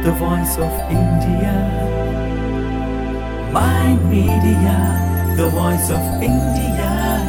the voice of India. Mind Media, the voice of India.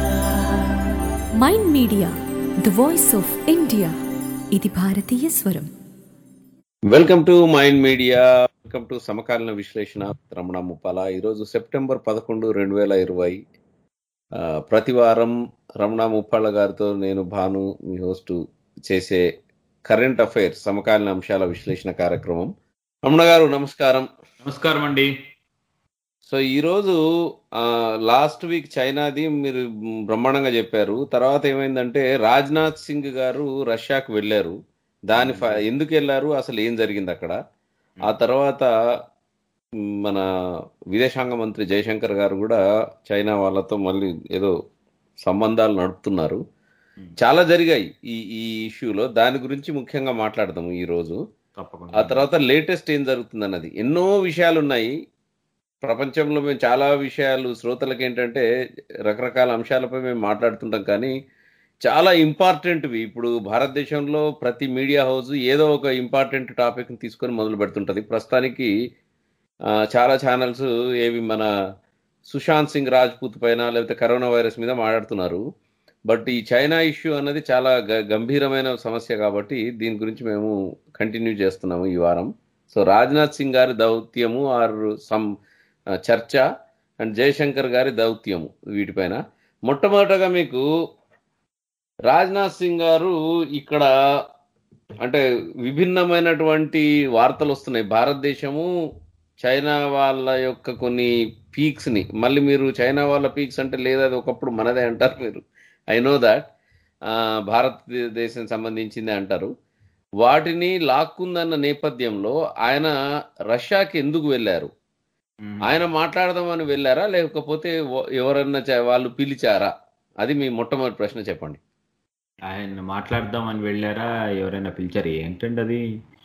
Mind media the voice of India ఇది భారతీయ స్వరం welcome to mind Media welcome to సమకాలీన విశ్లేషణ రమణ ముప్పాల ఈరోజు September పదకొండు రెండు వేల ఇరవై ఆ, ప్రతి వారం రమణ ముప్పాల గారితో నేను భాను మీ హోస్ట్ చేసే కరెంట్ అఫైర్స్ సమకాలీన అంశాల విశ్లేషణ కార్యక్రమం రమణ గారు నమస్కారం నమస్కారం అండి సో ఈరోజు లాస్ట్ వీక్ చైనాది మీరు బ్రహ్మాండంగా చెప్పారు తర్వాత ఏమైందంటే రాజ్నాథ్ సింగ్ గారు రష్యాకు వెళ్ళారు దాని ఫ- ఎందుకు వెళ్ళారు అసలు ఏం జరిగింది అక్కడ ఆ తర్వాత మ్, మన విదేశాంగ మంత్రి జయశంకర్ గారు కూడా చైనా వాళ్ళతో మళ్ళీ ఏదో సంబంధాలు నడుపుతున్నారు చాలా జరిగాయి ఈ ఈ ఇష్యూలో దాని గురించి ముఖ్యంగా మాట్లాడదాము ఈ రోజు తప్పకుండా ఆ తర్వాత లేటెస్ట్ ఏం జరుగుతుంది అన్నది ఎన్నో విషయాలు ఉన్నాయి ప్రపంచంలో మేము చాలా విషయాలు శ్రోతలకు ఏంటంటే రకరకాల అంశాలపై మేము మాట్లాడుతుంటాం కానీ చాలా ఇంపార్టెంట్వి ఇప్పుడు భారతదేశంలో ప్రతి మీడియా హౌస్ ఏదో ఒక ఇంపార్టెంట్ టాపిక్ని తీసుకొని మొదలు పెడుతుంటది ప్రస్తుతానికి ఆ, చాలా ఛానల్స్ ఏవి మన సుశాంత్ సింగ్ రాజ్పూత్ పైన లేకపోతే కరోనా వైరస్ మీద మాట్లాడుతున్నారు బట్ ఈ చైనా ఇష్యూ అన్నది చాలా గ- గంభీరమైన సమస్య కాబట్టి దీని గురించి మేము కంటిన్యూ చేస్తున్నాము ఈ వారం సో రాజ్నాథ్ సింగ్ గారి దౌత్యము ఆర్ సమ్ చర్చ అండ్ జయశంకర్ గారి దౌత్యము వీటిపైన మొట్టమొదటగా మీకు రాజ్నాథ్ సింగ్ గారు ఇక్కడ అంటే విభిన్నమైనటువంటి వార్తలు వస్తున్నాయి భారతదేశము చైనా వాళ్ళ యొక్క కొన్ని పీక్స్ ని మళ్ళీ మీరు చైనా వాళ్ళ పీక్స్ అంటే లేదా అది ఒకప్పుడు మనదే అంటారు మీరు ఐ నో దాట్ భారతదేశం సంబంధించింది అంటారు వాటిని లాక్కుందన్న నేపథ్యంలో ఆయన రష్యాకి ఎందుకు వెళ్ళారు మ్మ్. ఆయన మాట్లాడదామని వెళ్ళారా లేకపోతే ఓ- ఎవరన్నా చ- వాళ్ళు పిలిచారా అది మీ మొట్టమొదటి ప్రశ్న చెప్పండి ఆయన మాట్లాడదామని వెళ్ళారా ఎవరైనా పిలిచారు ఏంటండి అది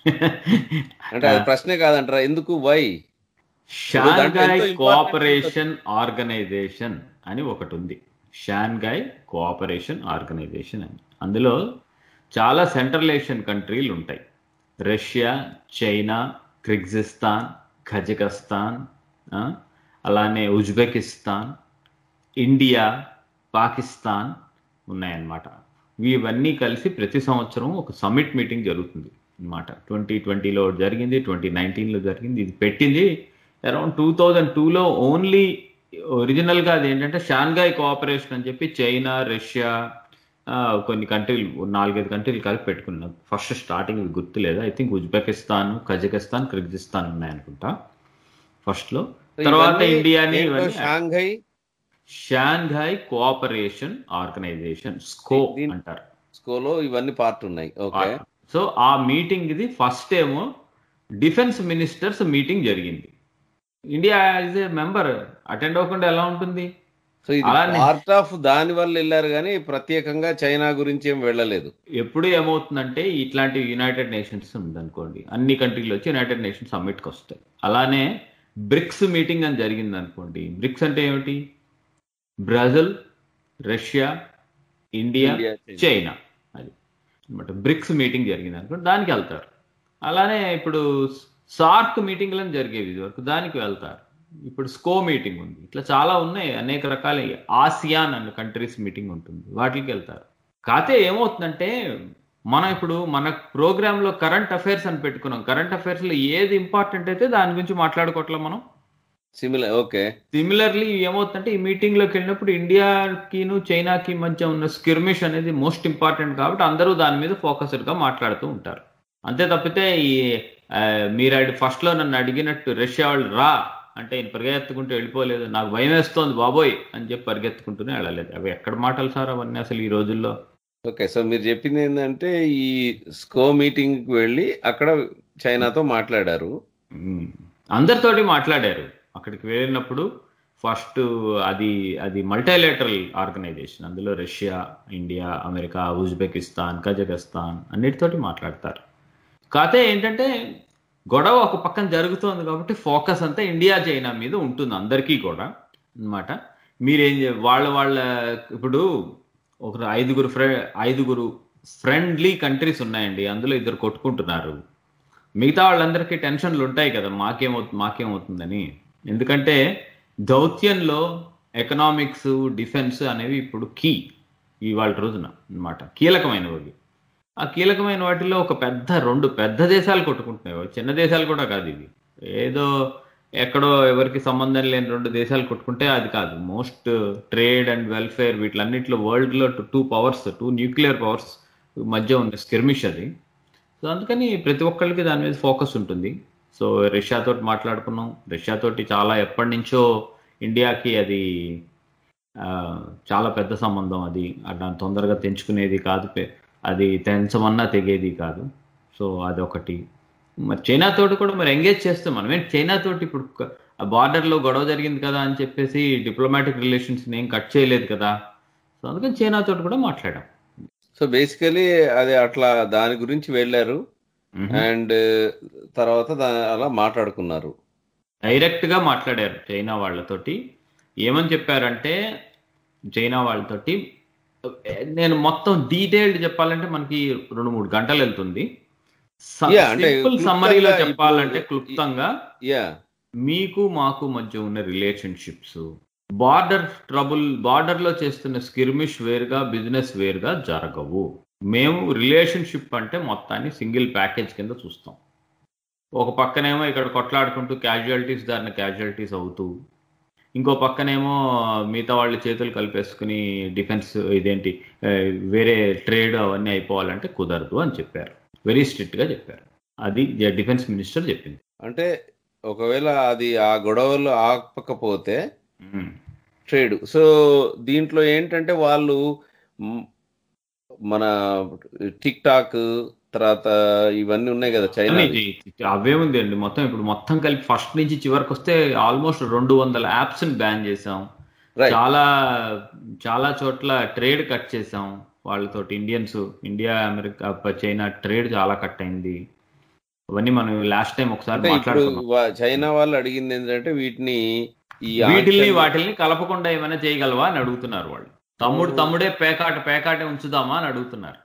అంటే అది ప్రశ్నే కాదంటారా ఎందుకు వై దాంట్లో షాంఘాయ్ ఎంతో important కోఆపరేషన్ ఆర్గనైజేషన్ అని ఒకటి ఉంది షాంఘాయ్ కోఆపరేషన్ ఆర్గనైజేషన్ అని అందులో చాలా సెంట్రల్ ఏషియన్ కంట్రీలు ఉంటాయి రష్యా చైనా కిర్గిజిస్తాన్ కజకస్తాన్ ఆ, అలానే ఉజ్బెకిస్తాన్ ఇండియా పాకిస్తాన్ ఉన్నాయన్నమాట ఇవన్నీ కలిసి ప్రతి సంవత్సరం ఒక సమ్మిట్ మీటింగ్ జరుగుతుంది అన్నమాట ట్వంటీ ట్వంటీలో జరిగింది ట్వంటీ నైన్టీన్లో జరిగింది ఇది పెట్టింది అరౌండ్ టూ థౌజండ్ టూలో ఓన్లీ ఒరిజినల్గా అది ఏంటంటే షాంఘాయ్ కోఆపరేషన్ అని చెప్పి చైనా రష్యా ఆ, కొన్ని కంట్రీలు నాలుగైదు కంట్రీలు కలిపి పెట్టుకున్నాం ఫస్ట్ స్టార్టింగ్ ఇది గుర్తులేదు I think Uzbekistan Kazakhstan Kyrgyzstan ఉన్నాయనుకుంటా ఫస్ట్ లో తర్వాత ఇవన్నీ ఇండియాని ఏంటో ఇవన్నీ Shanghai Shanghai cooperation organisation SCO దీని- అంటారు స్కోలో ఇవన్నీ పార్ట్ ఉన్నాయి ఓకే సో ఆ మీటింగ్ ఇది ఫస్ట్ ఏమో డిఫెన్స్ మినిస్టర్స్ మీటింగ్ జరిగింది India as a member attend అవ్వకుండా ఎలా ఉంటుంది సో ఇది అలానే- పార్ట్ ఆఫ్ దాని వల్ల వెళ్ళారు కానీ ప్రత్యేకంగా చైనా గురించి ఏం వెళ్ళలేదు ఎప్పుడు ఏమవుతుందంటే ఇట్లాంటి యునైటెడ్ నేషన్స్ ఉందనుకోండి అన్ని కంట్రీలు వచ్చి యునైటెడ్ నేషన్స్ సమ్మిట్కి వస్తాయి అలానే బ్రిక్స్ మీటింగ్ అని జరిగింది అనుకోండి బ్రిక్స్ అంటే ఏమిటి Brazil Russia India India, China. China అది అనమాట బ్రిక్స్ మీటింగ్ జరిగింది అనుకోండి దానికి వెళ్తారు అలానే ఇప్పుడు సార్క్ మీటింగ్లను జరిగేవి ఇదివరకు దానికి వెళ్తారు ఇప్పుడు స్కో మీటింగ్ ఉంది ఇట్లా చాలా ఉన్నాయి అనేక రకాల ఆసియాన్ అన్న కంట్రీస్ మీటింగ్ ఉంటుంది వాటికి వెళ్తారు కాకపోతే ఏమవుతుందంటే మనం ఇప్పుడు మన ప్రోగ్రామ్ లో కరెంట్ అఫైర్స్ అని పెట్టుకున్నాం కరెంట్ అఫైర్స్ లో ఏది ఇంపార్టెంట్ అయితే దాని గురించి మాట్లాడుకోవట్లే మనం సిమిలర్ ఓకే సిమిలర్లీ ఏమవుతుందంటే ఈ మీటింగ్ లోకి వెళ్ళినప్పుడు ఇండియాకిను చైనాకి మధ్య ఉన్న స్కిర్మిష్ అనేది మోస్ట్ ఇంపార్టెంట్ కాబట్టి అందరూ దాని మీద ఫోకస్డ్ గా మాట్లాడుతూ ఉంటారు అంతే తప్పితే ఈ ఆ, మీరు ఫస్ట్ లో నన్ను అడిగినట్టు రష్యా వాళ్ళు రా అంటే ఈయన పరిగెత్తుకుంటూ వెళ్ళిపోలేదు నాకు భయం వేస్తోంది బాబోయ్ అని చెప్పి పరిగెత్తుకుంటూనే వెళ్ళలేదు అవి ఎక్కడ మాటలు సార్ అవన్నీ అసలు ఈ రోజుల్లో ఓకే సో మీరు చెప్పింది ఏంటంటే ఈ స్కో మీటింగ్ కి వెళ్ళి అక్కడ చైనాతో మాట్లాడారు మ్మ్. అందరితోటి మాట్లాడారు అక్కడికి వెళ్ళినప్పుడు ఫస్ట్ అది అది మల్టీలేటరల్ ఆర్గనైజేషన్ అందులో Russia India America Uzbekistan Kazakhstan అన్నిటితోటి మాట్లాడతారు కాకపోతే ఏంటంటే గొడవ ఒక పక్కన జరుగుతోంది కాబట్టి ఫోకస్ అంతా ఇండియా చైనా మీద ఉంటుంది అందరికీ కూడా అన్నమాట మీరేం చే- వాళ్ళ వాళ్ళ ఇప్పుడు ఒక ఐదుగురు ఫ్రె ఐదుగురు ఫ్రెండ్లీ కంట్రీస్ ఉన్నాయండి అందులో ఇద్దరు కొట్టుకుంటున్నారు మిగతా వాళ్ళందరికీ టెన్షన్లు ఉంటాయి కదా మాకేమవుతుంది మాకేమవుతుందని ఎందుకంటే దౌత్యంలో ఎకనామిక్స్ డిఫెన్స్ అనేవి ఇప్పుడు కీ ఇవాళ రోజున అన్నమాట కీలకమైనవి ఆ కీలకమైన వాటిలో ఒక పెద్ద రెండు పెద్ద దేశాలు కొట్టుకుంటున్నాయి చిన్న దేశాలు కూడా కాదు ఇవి ఏదో ఎక్కడో ఎవరికి సంబంధం లేని రెండు దేశాలు కొట్టుకుంటే అది కాదు మోస్ట్ ట్రేడ్ అండ్ వెల్ఫేర్ వీటిలన్నింటిలో వరల్డ్లో two powers two nuclear powers మధ్య ఉన్న స్కిర్మిష్ అది సో అందుకని ప్రతి ఒక్కరికి దాని మీద ఫోకస్ ఉంటుంది సో రష్యా తోటి మాట్లాడుకున్నాం రష్యా తోటి చాలా ఎప్పటి నుంచో ఇండియాకి అది ఆ, చాలా పెద్ద సంబంధం అది దాన్ని తొందరగా తెంచుకునేది కాదు పె- అది తెంచమన్నా తెగేది కాదు సో అదొకటి మరి చైనా తోటి కూడా మరి ఎంగేజ్ చేస్తాం మనం ఏంటి చైనా తోటి ఇప్పుడు క- ఆ బార్డర్లో గొడవ జరిగింది కదా అని చెప్పేసి డిప్లొమాటిక్ రిలేషన్స్ ఏం కట్ చేయలేదు కదా సో అందుకని చైనా తోటి కూడా మాట్లాడాం సో బేసికలీ అది అట్లా దాని గురించి వెళ్ళారు అండ్ తర్వాత దా అలా మాట్లాడుకున్నారు డైరెక్ట్ గా మాట్లాడారు చైనా వాళ్ళతోటి ఏమని చెప్పారంటే చైనా వాళ్ళతోటి నేను మొత్తం డీటెయిల్డ్ చెప్పాలంటే మనకి రెండు మూడు గంటలు వెళ్తుంది Yeah, అంటే సింపుల్ సమ్మరీలో క్లుప్తంగా చెప్పాలంటే ఇప్పుడు- క్లుప్తంగా యా మీకు మాకు మధ్య ఉన్న రిలేషన్షిప్స్ బార్డర్ ట్రబుల్ బార్డర్ లో చేస్తున్న స్కిర్మిష్ వేరుగా బిజినెస్ వేరుగా జరగవు మేము రిలేషన్షిప్ అంటే మొత్తాన్ని సింగిల్ ప్యాకేజ్ కింద చూస్తాం ఒక పక్కనేమో ఇక్కడ కొట్లాడుకుంటూ క్యాజువాలిటీస్ దారిన క్యాజువాలిటీస్ అవుతూ ఇంకో పక్కనేమో మిగతా వాళ్ళ చేతులు కలిపేసుకుని డిఫెన్స్ ఇదేంటి ఆ, వేరే ట్రేడ్ అవన్నీ అయిపోవాలంటే కుదరదు అని చెప్పారు వెరీ స్ట్రిక్ట్ గా చెప్పారు అది డిఫెన్స్ మినిస్టర్ చెప్పింది అంటే ఒకవేళ అది ఆ గొడవలు ఆపకపోతే మ్మ్. ట్రేడ్ సో దీంట్లో ఏంటంటే వాళ్ళు మ్, మన టిక్ టాక్ తర్వాత ఇవన్నీ ఉన్నాయి కదా చైనా అన్నీ చే- అవే ఉంది అండి మొత్తం ఇప్పుడు మొత్తం కలిపి ఫస్ట్ నుంచి చివరికి వస్తే ఆల్మోస్ట్ రెండు వందల యాప్స్ బ్యాన్ చేసాం రైట్ చాలా చాలా చోట్ల ట్రేడ్ కట్ చేసాం వాళ్ళతోటి ఇండియన్స్ ఇండియా అమెరికా ప- చైనా ట్రేడ్ చాలా కట్ అయింది అవన్నీ మనం లాస్ట్ టైం ఒకసారి అంటే ఇప్పుడు మాట్లాడుకున్నాం వా- చైనా వాళ్ళు అడిగింది ఏంటంటే వీటిని ఈ వీటిల్ని ఆంక్షలు- వాటిల్ని కలపకుండా ఏమైనా చేయగలవా అని అడుగుతున్నారు వాళ్ళు తమ్ముడు తమ్ముడే పేకాట పేకాటే ఉంచుదామా అని అడుగుతున్నారు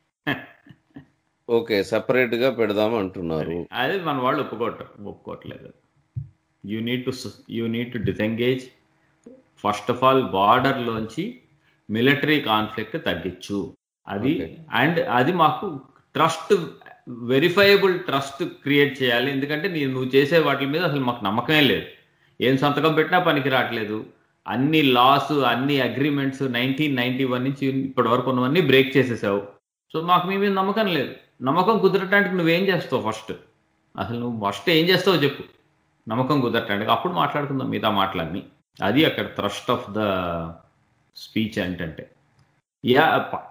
ఓకే సపరేట్ గా పెడదాం అంటున్నారు అది మన వాళ్ళు ఒప్పుకోవటం ఒప్పుకోవట్లేదు you need to you need to disengage first of all బార్డర్లోంచి మిలిటరీ కాన్ఫ్లిక్ట్ తగ్గించు అది Okay. అండ్ అది మాకు ట్రస్ట్ వెరిఫైయబుల్ ట్రస్ట్ క్రియేట్ చేయాలి ఎందుకంటే నీ నువ్వు చేసే వాటి మీద అసలు మాకు నమ్మకమే లేదు ఏం సంతకం పెట్టినా పనికి రావట్లేదు అన్ని లాస్ అన్ని అగ్రిమెంట్స్ నైన్టీన్ నైన్టీ వన్ నుంచి ఇప్పటి వరకు ఉన్నవన్నీ బ్రేక్ చేసేసావు సో మాకు మీ మీద నమ్మకం లేదు నమ్మకం కుదరటానికి నువ్వేం చేస్తావు ఫస్ట్ అసలు నువ్వు ఫస్ట్ ఏం చేస్తావో చెప్పు నమ్మకం కుదరటానికి అప్పుడు మాట్లాడుకుందాం మిగతా మాటలన్నీ అది అక్కడ థ్రస్ట్ ఆఫ్ ద స్పీచ్ ఏంటంటే యా ప-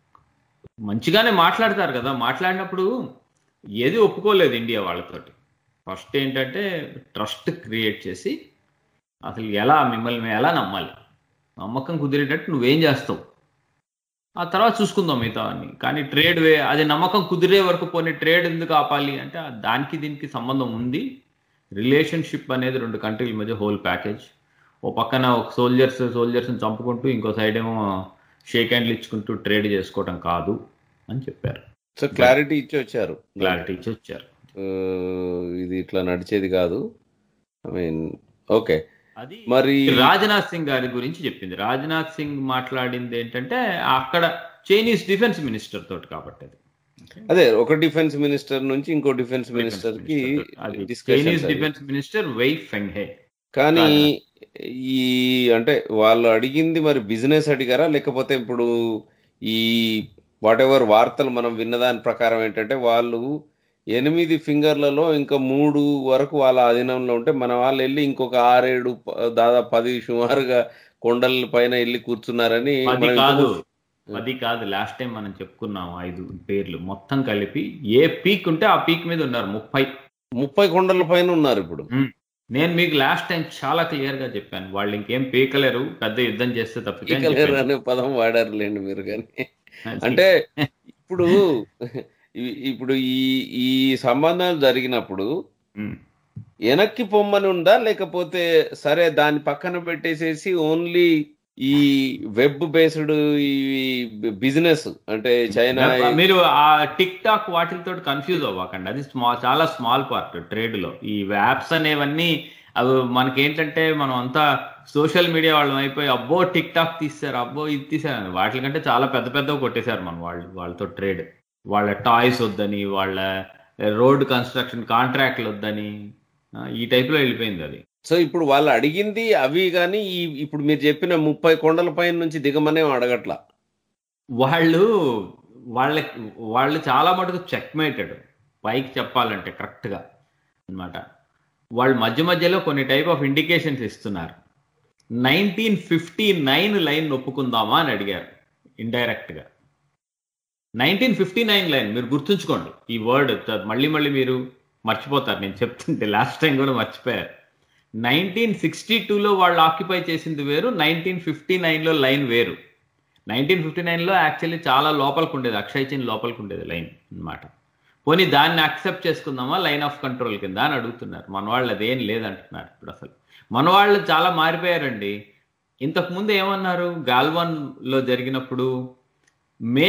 మంచిగానే మాట్లాడతారు కదా మాట్లాడినప్పుడు ఏది ఒప్పుకోలేదు ఇండియా వాళ్ళతోటి ఫస్ట్ ఏంటంటే ట్రస్ట్ క్రియేట్ చేసి అసలు ఎలా మిమ్మల్ని మేము ఎలా నమ్మాలి నమ్మకం కుదిరేటట్టు నువ్వేం చేస్తావు ఆ తర్వాత చూసుకుందాం మిగతా అన్ని కానీ ట్రేడ్ వే అది నమ్మకం కుదిరే వరకు పోనీ ట్రేడ్ ఎందుకు ఆపాలి అంటే ఆ దానికి దీనికి సంబంధం ఉంది రిలేషన్షిప్ అనేది రెండు కంట్రీల మధ్య హోల్ ప్యాకేజ్ ఓ పక్కన ఒక సోల్జర్స్ సోల్జర్స్ని చంపుకుంటూ ఇంకో సైడ్ ఏమో షేక్ హ్యాండ్లు ఇచ్చుకుంటూ ట్రేడ్ చేసుకోవడం కాదు అని చెప్పారు సో క్లారిటీ ఇచ్చి వచ్చారు క్లారిటీ ఇచ్చి వచ్చారు ఆ, ఇది ఇట్లా నడిచేది కాదు ఐ మీన్ ఓకే అది మరి రాజ్నాథ్ సింగ్ గారి గురించి చెప్పింది రాజ్నాథ్ సింగ్ మాట్లాడింది ఏంటంటే అక్కడ చైనీస్ డిఫెన్స్ మినిస్టర్ తోటి కాబట్టి అది అదే ఒక డిఫెన్స్ మినిస్టర్ నుంచి ఇంకో డిఫెన్స్ మినిస్టర్ కి అది discussions చైనీస్ అవి. డిఫెన్స్ మినిస్టర్ వై ఫెంగ్హే కానీ ఈ అంటే వాళ్ళు అడిగింది మరి బిజినెస్ అడిగారా లేకపోతే ఇప్పుడు ఈ వాట్ ఎవర్ వార్తలు మనం విన్నదాని ప్రకారం ఏంటంటే వాళ్ళు ఎనిమిది ఫింగర్లలో ఇంకా మూడు వరకు వాళ్ళ అధీనంలో ఉంటే మన వాళ్ళు వెళ్ళి ఇంకొక ఆరేడు ప- దాదాపు పది సుమారుగా కొండల పైన వెళ్ళి కూర్చున్నారని అది మనం కాదు ఇంతకు- అది కాదు లాస్ట్ టైం మనం చెప్పుకున్నాం ఐదు పేర్లు మొత్తం కలిపి ఏ పీక్ ఉంటే ఆ పీక్ మీద ఉన్నారు ముప్పై ముప్పై కొండల పైన ఉన్నారు ఇప్పుడు నేను మీకు లాస్ట్ టైం చాలా క్లియర్ గా చెప్పాను వాళ్ళు ఇంకేం పీకలేరు పెద్ద యుద్ధం చేస్తే తప్పితే అని పీకలేరు చెప్పాను. అనే పదం వాడారులేండి మీరు కానీ అది- అంటే ఇప్పుడు ఇ- ఇప్పుడు ఈ ఈ సంబంధాలు జరిగినప్పుడు ఉమ్. వెనక్కి పొమ్మని ఉందా లేకపోతే సరే దాన్ని పక్కన పెట్టేసేసి ఓన్లీ ఈ వెబ్ బేస్డ్ ఈ బిజినెస్ అంటే చైనా మీరు ఆ టిక్ టాక్ వాటితో కన్ఫ్యూజ్ అవ్వకండి అది స్మాల్ చాలా స్మాల్ పార్ట్ ట్రేడ్ లో ఈ యాప్స్ అనేవన్నీ అవి మనకి ఏంటంటే మనం అంతా సోషల్ మీడియా వాళ్ళం అయిపోయి అబ్బో టిక్ టాక్ తీస్తారు అబ్బో ఇది తీసారు వాటి కంటే చాలా పెద్ద పెద్దవి కొట్టేశారు మన వాళ్ళు వాళ్ళతో ట్రేడ్ వాళ్ళ టాయ్స్ వద్దని వాళ్ళ రోడ్ కన్స్ట్రక్షన్ కాంట్రాక్ట్లు వద్దని ఆ, ఈ టైప్ లో వెళ్ళిపోయింది అది సో ఇప్పుడు వాళ్ళు అడిగింది అవి కానీ ఈ ఇప్పుడు మీరు చెప్పిన ముప్పై కొండల పైన నుంచి దిగమనే అడగట్లా వాళ్ళు వాళ్ళ వాళ్ళు చాలా మటుకు చెక్మేటెడ్ పైకి చెప్పాలంటే కరెక్ట్గా అన్నమాట వాళ్ళు మధ్య మధ్యలో కొన్ని టైప్ ఆఫ్ ఇండికేషన్స్ ఇస్తున్నారు నైన్టీన్ ఫిఫ్టీ నైన్ లైన్ ఒప్పుకుందామా అని అడిగారు ఇండైరెక్ట్గా నైన్టీన్ ఫిఫ్టీ నైన్ లైన్ మీరు గుర్తుంచుకోండి ఈ వర్డ్ మళ్ళీ మళ్ళీ మీరు మర్చిపోతారు నేను చెప్తుంటే లాస్ట్ టైం కూడా మర్చిపోయారు నైన్టీన్ సిక్స్టీ టూలో వాళ్ళు ఆక్యుపై చేసింది వేరు నైన్టీన్ ఫిఫ్టీ నైన్లో లైన్ వేరు నైన్టీన్ ఫిఫ్టీ నైన్లో యాక్చువల్లీ చాలా లోపలికి ఉండేది అక్షయ్ చిన్ లోపలికి ఉండేది లైన్ అన్నమాట పోనీ దాన్ని అక్సెప్ట్ చేసుకుందామా లైన్ ఆఫ్ కంట్రోల్ కింద అని అడుగుతున్నారు మన వాళ్ళు అదేం లేదంటున్నారు ఇప్పుడు అసలు మన వాళ్ళు చాలా మారిపోయారండి ఇంతకు ముందు ఏమన్నారు గాల్వాన్ లో జరిగినప్పుడు మే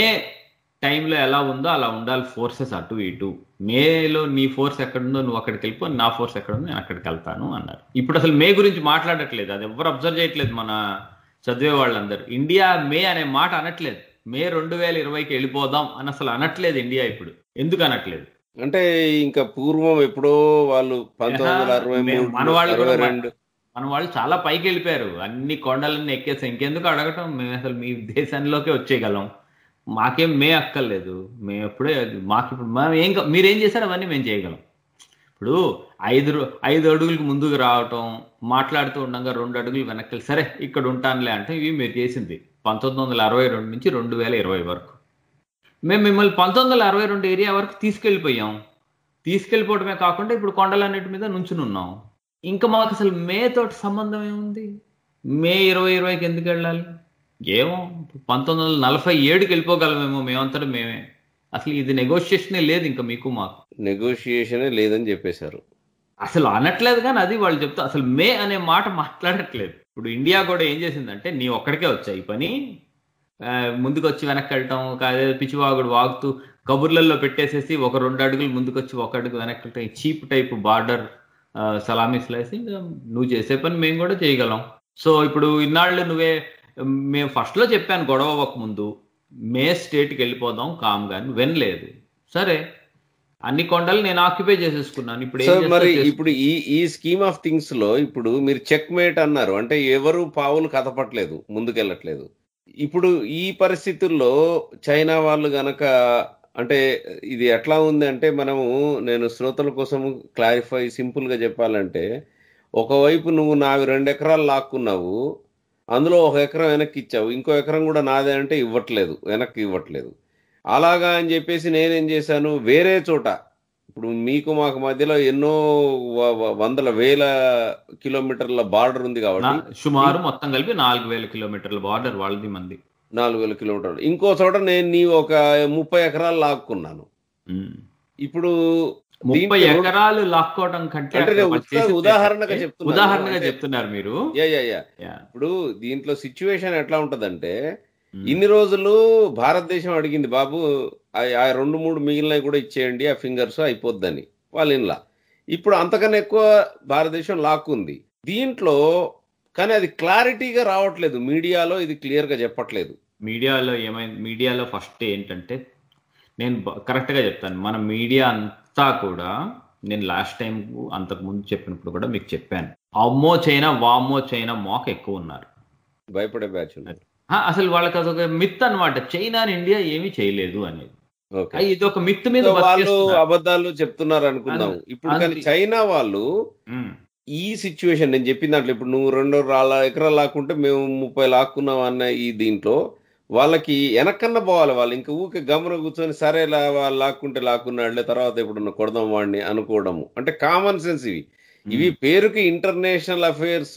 టైంలో ఎలా ఉందో అలా ఉండాలి ఫోర్సెస్ అటు ఇటు మేలో నీ ఫోర్స్ ఎక్కడుందో నువ్వు అక్కడికి వెళ్ళిపో నా ఫోర్స్ ఎక్కడుందో నేను అక్కడికి వెళ్తాను అన్నారు ఇప్పుడు అసలు మే గురించి మాట్లాడట్లేదు అది ఎవరు అబ్జర్వ్ చేయట్లేదు మన చదివే వాళ్ళందరూ ఇండియా మే అనే మాట అనట్లేదు మే రెండు వేల ఇరవైకి వెళ్ళిపోదాం అని అసలు అనట్లేదు ఇండియా ఇప్పుడు ఎందుకు అనట్లేదు అంటే ఇంకా పూర్వం ఎప్పుడో వాళ్ళు పంతొమ్మిది వందల అరవై మేము- మన మూడు వాళ్ళు కూడా అరవై రెండు మన వాళ్ళు చాలా పైకి వెళ్ళిపోయారు అన్ని కొండలన్నీ ఎక్కేసి ఇంకెందుకు అడగటం మేము అసలు మీ దేశంలోకే వచ్చేయగలం మాకేం మే అక్కర్లేదు మేము ఎప్పుడే మాకు ఇప్పుడు మేము ఏం కా- మీరేం చేశారు అవన్నీ మేము చేయగలం ఇప్పుడు ఐదు రో- ఐదు అడుగులకు ముందుకు రావటం మాట్లాడుతూ ఉండగా రెండు అడుగులు వెనక్కి వెళ్ళి, సరే ఇక్కడ ఉంటానులే అంటే ఇవి మీరు చేసింది పంతొమ్మిది వందల అరవై రెండు నుంచి రెండు వేల ఇరవై వరకు మేము మిమ్మల్ని పంతొమ్మిది వందల అరవై రెండు ఏరియా వరకు తీసుకెళ్ళిపోయాం తీసుకెళ్ళిపోవడమే కాకుండా ఇప్పుడు కొండలన్నిటి మీద నుంచుని ఉన్నాం ఇంకా మాకు అసలు మే తోటి సంబంధం ఏముంది మే ఇరవై ఇరవైకి ఎందుకు వెళ్ళాలి ఏమో పంతొమ్మిది వందల నలభై ఏడుకి వెళ్ళిపోగలమేమో మేమంతటా మేమే అసలు ఇది నెగోషియేషనే లేదు ఇంకా మీకు మాకు నెగోషియేషనే లేదని చెప్పేశారు అసలు అనట్లేదు కానీ అది వాళ్ళు చెప్తా అసలు మే అనే మాట మాట్లాడట్లేదు ఇప్పుడు ఇండియా కూడా ఏం చేసిందంటే నీ ఒక్కడికే వచ్చాయి ఈ పని ఆ, ముందుకు వచ్చి వెనక్కి వెళ్ళటం అదే పిచ్చివాగుడు వాగుతూ కబుర్లలో పెట్టేసేసి ఒక రెండు అడుగులు ముందుకు వచ్చి ఒక అడుగు వెనక్కి వెళ్ళటం చీప్ టైప్ బార్డర్ సలామీస్ లేసి ఇంకా నువ్వు చేసే పని మేము కూడా చేయగలం సో ఇప్పుడు ఇన్నాళ్ళు నువ్వే మేము ఫస్ట్ లో చెప్పాను గొడవ అవ్వక ముందు మే స్టేట్కి వెళ్ళిపోదాం కామ్ గాని వినలేదు సరే అన్ని కొండలు నేను ఆక్యుపై చేసేసుకున్నాను ఇప్పుడు ఏం సో చేస్తావు మరి చేసుకో. ఇప్పుడు ఈ ఈ స్కీమ్ ఆఫ్ థింగ్స్ లో ఇప్పుడు మీరు చెక్ మేట్ అన్నారు అంటే ఎవరు పావులు కదపట్లేదు ముందుకెళ్ళట్లేదు ఇప్పుడు ఈ పరిస్థితుల్లో చైనా వాళ్ళు గనక అంటే ఇది ఎట్లా ఉంది అంటే మనము నేను శ్రోతల కోసం క్లారిఫై సింపుల్ గా చెప్పాలంటే ఒకవైపు నువ్వు నావి రెండు ఎకరాలు లాక్కున్నావు అందులో ఒక ఎకరం వెనక్కి ఇచ్చావు ఇంకో ఎకరం కూడా నాదే అంటే ఇవ్వట్లేదు వెనక్కి ఇవ్వట్లేదు అలాగా అని చెప్పేసి నేనేం చేశాను వేరే చోట ఇప్పుడు మీకు మాకు మధ్యలో ఎన్నో వ- వ- వందల వేల కిలోమీటర్ల బార్డర్ ఉంది నా- కాబట్టి సుమారు మొత్తం కలిపి నాలుగు వేల కిలోమీటర్ల బార్డర్ వాళ్ళది మంది నాలుగు వేల కిలోమీటర్లు ఇంకో చోట నేను నీ ఒక ముప్పై ఎకరాలు లాక్కున్నాను ఉమ్. ఇప్పుడు ముప్పై దీంట్లో- ఎకరాలు లాక్కోవడం కంటే అంటే అక్కడ నేను వాళ్ళు ఉత్త- చేసేది ఉదాహరణగా ఏంటంటే- చెప్తున్నాను. ఉదాహరణగా అంటే- చెప్తున్నారు మీరు యా యా యా యా. ఇప్పుడు దీంట్లో సిచ్యువేషన్ ఎట్లా ఉంటదంటే ఉమ్. ఇన్ని రోజులు భారతదేశం అడిగింది బాబు ఆ- ఆ రెండు మూడు మిగిలినవి కూడా ఇచ్చేయండి ఆ ఫింగర్స్ అయిపోద్దని వాళ్ళ ఇంట్లో ఇప్పుడు అంతకన్నా ఎక్కువ భారతదేశం లాక్కుంది దీంట్లో కానీ అది క్లారిటీగా రావట్లేదు మీడియాలో ఇది క్లియర్ గా చెప్పట్లేదు మీడియాలో ఏమైంది మీడియాలో ఫస్ట్ ఏంటంటే నేను బ- correct గా చెప్తాను మన మీడియా అంతా కూడా నేను లాస్ట్ టైం అంతకు ముందు చెప్పినప్పుడు కూడా మీకు చెప్పాను అమ్మో చైనా వామ్మో చైనా మోక ఎక్కువ ఉన్నారు భయపడే బ్యాచ్ ఉన్నారు ఆ, అసలు వాళ్ళకి అదొక మిత్ అన్నమాట చైనా ఇండియా ఏమీ చేయలేదు అనేది ఓకే ఆ, ఇది ఒక మిత్ మీద సో వాళ్ళు బతికేస్తున్నారు. అబద్ధాలు చెప్తున్నారు అనుకుందాం అంతే. ఇప్పుడు కానీ అంతే. చైనా వాళ్ళు ఉమ్. ఈ సిచ్యువేషన్ నేను చెప్పిన దాంట్లో ఇప్పుడు నువ్వు రెండు రాళ్ళ ఎకరాలు లాక్కుంటే మేము ముప్పై లాక్కున్నాం అన్న ఈ దీంట్లో వాళ్ళకి వెనకన్నా పోవాలి వాళ్ళు ఇంకా ఊకే గమన కూర్చొని సరే లా వాళ్ళు లాక్కుంటే లాక్కున్నాడులే తర్వాత ఇప్పుడు కొడదాం వాడిని అనుకోవడము అంటే కామన్ సెన్స్ ఇవి ఇవి పేరుకి ఇంటర్నేషనల్ అఫైర్స్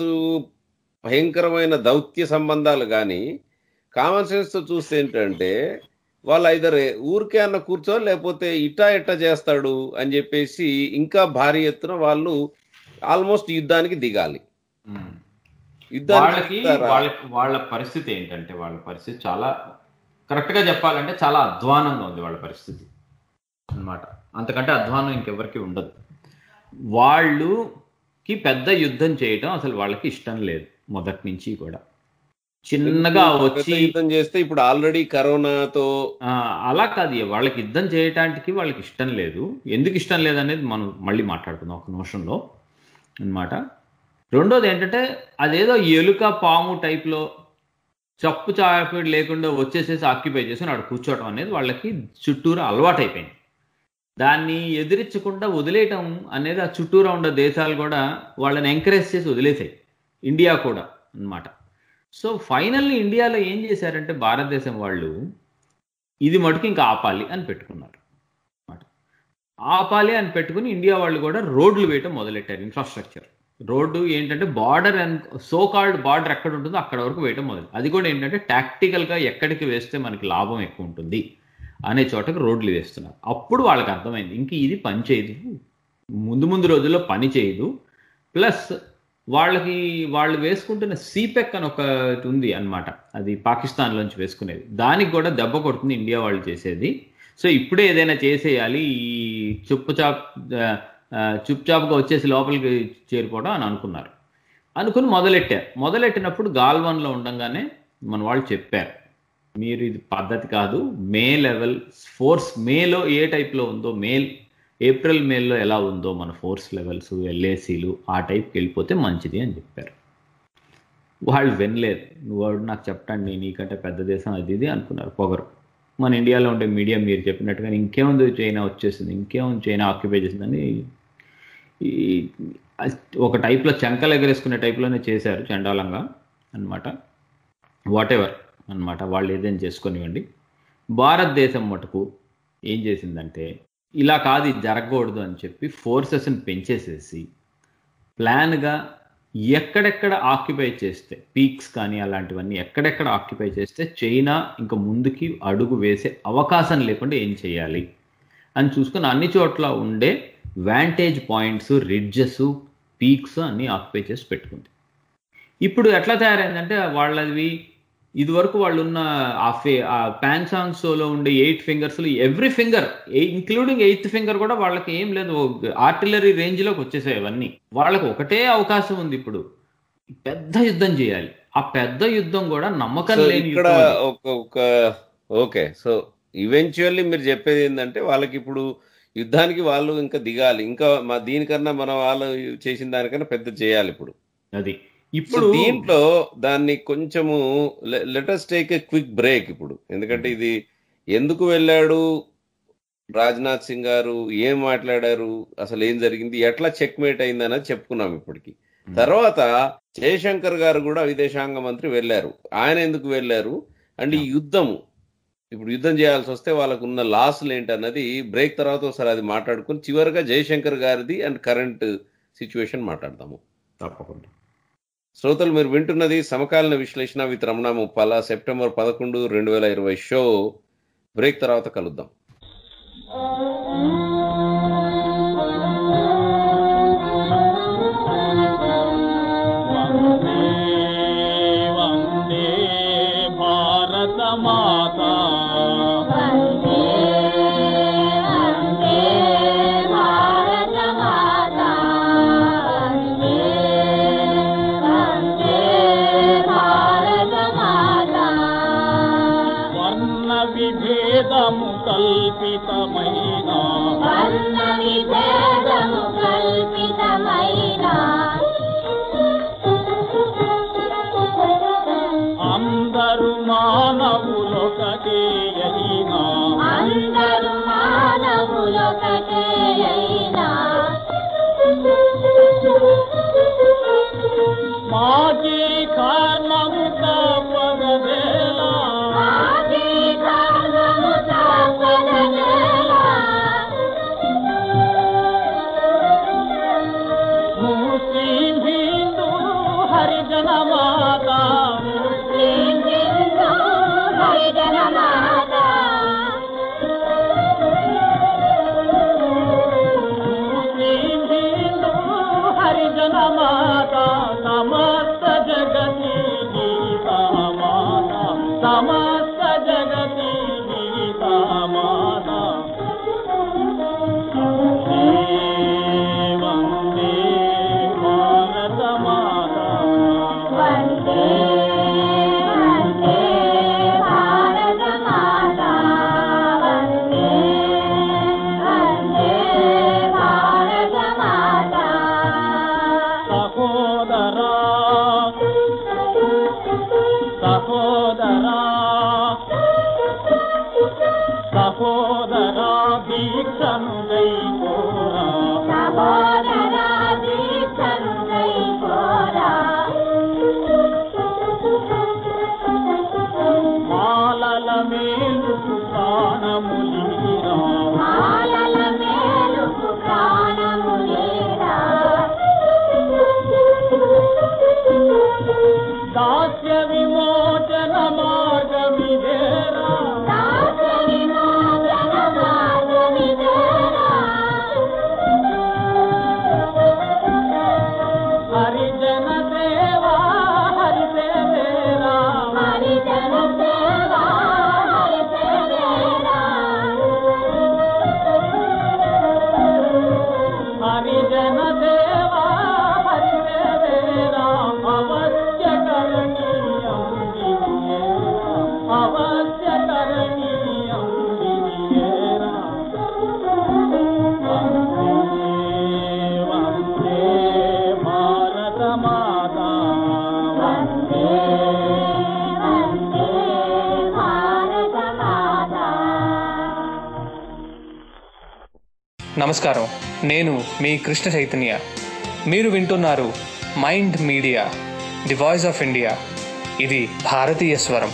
భయంకరమైన దౌత్య సంబంధాలు కానీ కామన్ సెన్స్ తో చూస్తే ఏంటంటే వాళ్ళు ఐదర్ ఊరికే అన్న కూర్చో లేకపోతే ఇటా ఇట్టా చేస్తాడు అని చెప్పేసి ఇంకా భారీ ఎత్తున వాళ్ళు ఆల్మోస్ట్ యుద్ధానికి దిగాలి ఉమ్. యుద్ధానికి వాళ్ళకి వెళ్తారా? వాళ్ళ వాళ్ళ పరిస్థితి ఏంటంటే వాళ్ళ పరిస్థితి చాలా కరెక్ట్ గా చెప్పాలంటే చాలా అధ్వానంగా ఉంది వాళ్ళ పరిస్థితి అన్నమాట అంతకంటే అధ్వానం ఇంకెవరికి ఉండదు వాళ్ళుకి పెద్ద యుద్ధం చేయటం అసలు వాళ్ళకి ఇష్టం లేదు మొదటి నుంచి కూడా చిన్నగా పెద్ద వచ్చి యుద్ధం చేస్తే ఇప్పుడు ఆల్రెడీ కరోనాతో ఆ, అలా కాదు వాళ్ళకి యుద్ధం చేయటానికి వాళ్ళకి ఇష్టం లేదు ఎందుకు ఇష్టం లేదనేది మనం మళ్ళీ మాట్లాడుకుందాం ఒక నిమిషంలో అన్నమాట రెండోది ఏంటంటే అదేదో ఎలుక పాము టైప్లో చప్పు చాపిడి లేకుండా వచ్చేసేసి ఆక్యుపై చేసి ఆడు కూర్చోవడం అనేది వాళ్ళకి చుట్టూరు అలవాటైపోయింది దాన్ని ఎదిరించకుండా వదిలేయటం అనేది ఆ చుట్టూరా ఉన్న దేశాలు కూడా వాళ్ళని ఎంకరేజ్ చేసి వదిలేసాయి ఇండియా కూడా అన్నమాట సో ఫైనల్లీ ఇండియాలో ఏం చేశారంటే భారతదేశం వాళ్ళు ఇది మటుకు ఇంకా ఆపాలి అని పెట్టుకున్నారు అన్నమాట ఆపాలి అని పెట్టుకుని ఇండియా వాళ్ళు కూడా రోడ్లు వేయటం మొదలెట్టారు ఇన్ఫ్రాస్ట్రక్చర్ రోడ్డు ఏంటంటే border and so called border ఎక్కడ ఉంటుందో అక్కడ వరకు వేయటం మొదలు అది కూడా ఏంటంటే టాక్టికల్గా ఎక్కడికి వేస్తే మనకి లాభం ఎక్కువ ఉంటుంది అనే చోటకి రోడ్లు వేస్తున్నారు అప్పుడు వాళ్ళకి అర్థమైంది ఇంక ఇది పని చేయదు ముందు ముందు రోజుల్లో పని చేయదు ప్లస్ వాళ్ళకి వాళ్ళు వేసుకుంటున్న సీపెక్ అని ఒకటి ఉంది అన్నమాట అది పాకిస్తాన్లోంచి వేసుకునేది దానికి కూడా దెబ్బ కొడుతుంది ఇండియా వాళ్ళు చేసేది సో ఇప్పుడే ఏదైనా చేసేయాలి ఈ చుప్పుచాప్ చుప్చాప్గా వచ్చేసి లోపలికి చేరిపోవడం అని అనుకున్నారు అనుకుని మొదలెట్టారు మొదలెట్టినప్పుడు గాల్వన్లో ఉండంగానే మన వాళ్ళు చెప్పారు మీరు ఇది పద్ధతి కాదు మే లెవెల్ ఫోర్స్ మేలో ఏ టైప్లో ఉందో మేల్ ఏప్రిల్ మేలో ఎలా ఉందో మన ఫోర్స్ లెవెల్స్ ఎల్ఏసీలు ఆ టైప్కి వెళ్ళిపోతే మంచిది అని చెప్పారు వాళ్ళు వినలేదు నువ్వు వాడు నాకు చెప్పండి నీకంటే పెద్ద దేశం అది ఇది అనుకున్నారు పొగరు మన ఇండియాలో ఉండే మీడియా మీరు చెప్పినట్టుగా ఇంకేముంది చైనా వచ్చేసింది ఇంకేముంది చైనా ఆక్యుపై చేసిందని ఈ ఒక టైప్లో చెంకలు ఎగరేసుకునే టైప్లోనే చేశారు చండాలంగా అన్నమాట వాట్ ఎవర్ అనమాట వాళ్ళు ఏదైనా చేసుకొనివ్వండి భారతదేశం మటుకు ఏం చేసిందంటే ఇలా కాదు ఇది జరగకూడదు అని చెప్పి ఫోర్సెస్ని పెంచేసేసి ప్లాన్గా ఎక్కడెక్కడ ఆక్యుపై చేస్తే పీక్స్ కానీ అలాంటివన్నీ ఎక్కడెక్కడ ఆక్యుపై చేస్తే చైనా ఇంకా ముందుకి అడుగు వేసే అవకాశం లేకుండా ఏం చేయాలి అని చూసుకుని అన్ని చోట్ల ఉండే వ్యాంటేజ్ పాయింట్స్ రిడ్జెస్ పీక్స్ అన్ని ఆక్యుపై చేసి పెట్టుకుంది ఇప్పుడు ఎట్లా తయారైందంటే వాళ్ళవి ఇదివరకు వాళ్ళు ఉన్న ఆ ఫే ఆ ప్యాన్సాంగ్ షోలో ఉండే eight fingers every finger including eighth finger కూడా వాళ్ళకి ఏం లేదు ఆర్టిలరీ రేంజ్ లోకి వచ్చేసాయి అవన్నీ వాళ్ళకి ఒకటే అవకాశం ఉంది ఇప్పుడు పెద్ద యుద్ధం చేయాలి ఆ పెద్ద యుద్ధం కూడా నమ్మకం సో లేని ఇక్కడ యుద్ధం అది. ఒక ఒక ఓకే సో ఈవెన్చువల్లీ మీరు చెప్పేది ఏంటంటే వాళ్ళకి ఇప్పుడు యుద్ధానికి వాళ్ళు ఇంకా దిగాలి ఇంకా మా దీనికన్నా మన వాళ్ళు చేసిన దానికన్నా పెద్ద చేయాలి ఇప్పుడు అది ఇప్పుడు ఇప్పుడు దీంట్లో దాన్ని కొంచెము let's take a quick break ఇప్పుడు ఎందుకంటే ఇది ఎందుకు వెళ్ళాడు రాజ్నాథ్ సింగ్ గారు ఏం మాట్లాడారు అసలు ఏం జరిగింది ఎట్లా చెక్ మేట్ అయిందన్నది చెప్పుకున్నాం ఇప్పటికి తర్వాత జయశంకర్ గారు కూడా విదేశాంగ మంత్రి వెళ్ళారు ఆయన ఎందుకు వెళ్ళారు అండ్ ఈ యుద్ధము ఇప్పుడు యుద్ధం చేయాల్సి వస్తే వాళ్ళకు ఉన్న లాస్లు ఏంటన్నది బ్రేక్ తర్వాత ఒకసారి అది మాట్లాడుకుని చివరిగా జయశంకర్ గారిది అండ్ కరెంట్ సిచ్యువేషన్ మాట్లాడదాము తప్పకుండా శ్రోతలు మీరు వింటున్నది సమకాలీన విశ్లేషణ విత్ రమణ ముప్పాల సెప్టెంబర్ పదకొండు రెండు వేల ఇరవై షో బ్రేక్ తర్వాత కలుద్దాం వందే వందే భారత మాత వందే వందే భారత మాత వందే వందే భారత మాత వర్ణ విభేదము కల్ సహోదరా సహోదరా సహోదరా దీక్షను దైకోరా సహోదరా దీక్షను దైకోరా. మాలల మేలుకు ప్రాణములిరా మాలల మేలుకు ప్రాణము లేరా. దాస్య విమోచన మార్గమిదేరా దాస్య విమోచన మార్గమిదేరా. హరిజన సేవా హరిసేవేరా హరిజన సేవా హరిసేవేరా. హరిజన సేవా హరిసేవేరా అవశ్య కరణీయం విధియేరా. అవశ్య కరణీయం విధియేరా. వందే వందే భారత మాతా వందే వందే భారత మాతా నమస్కారం నేను మీ కృష్ణ చైతన్య మీరు వింటున్నారు mind media the voice of India ఇది భారతీయ స్వరం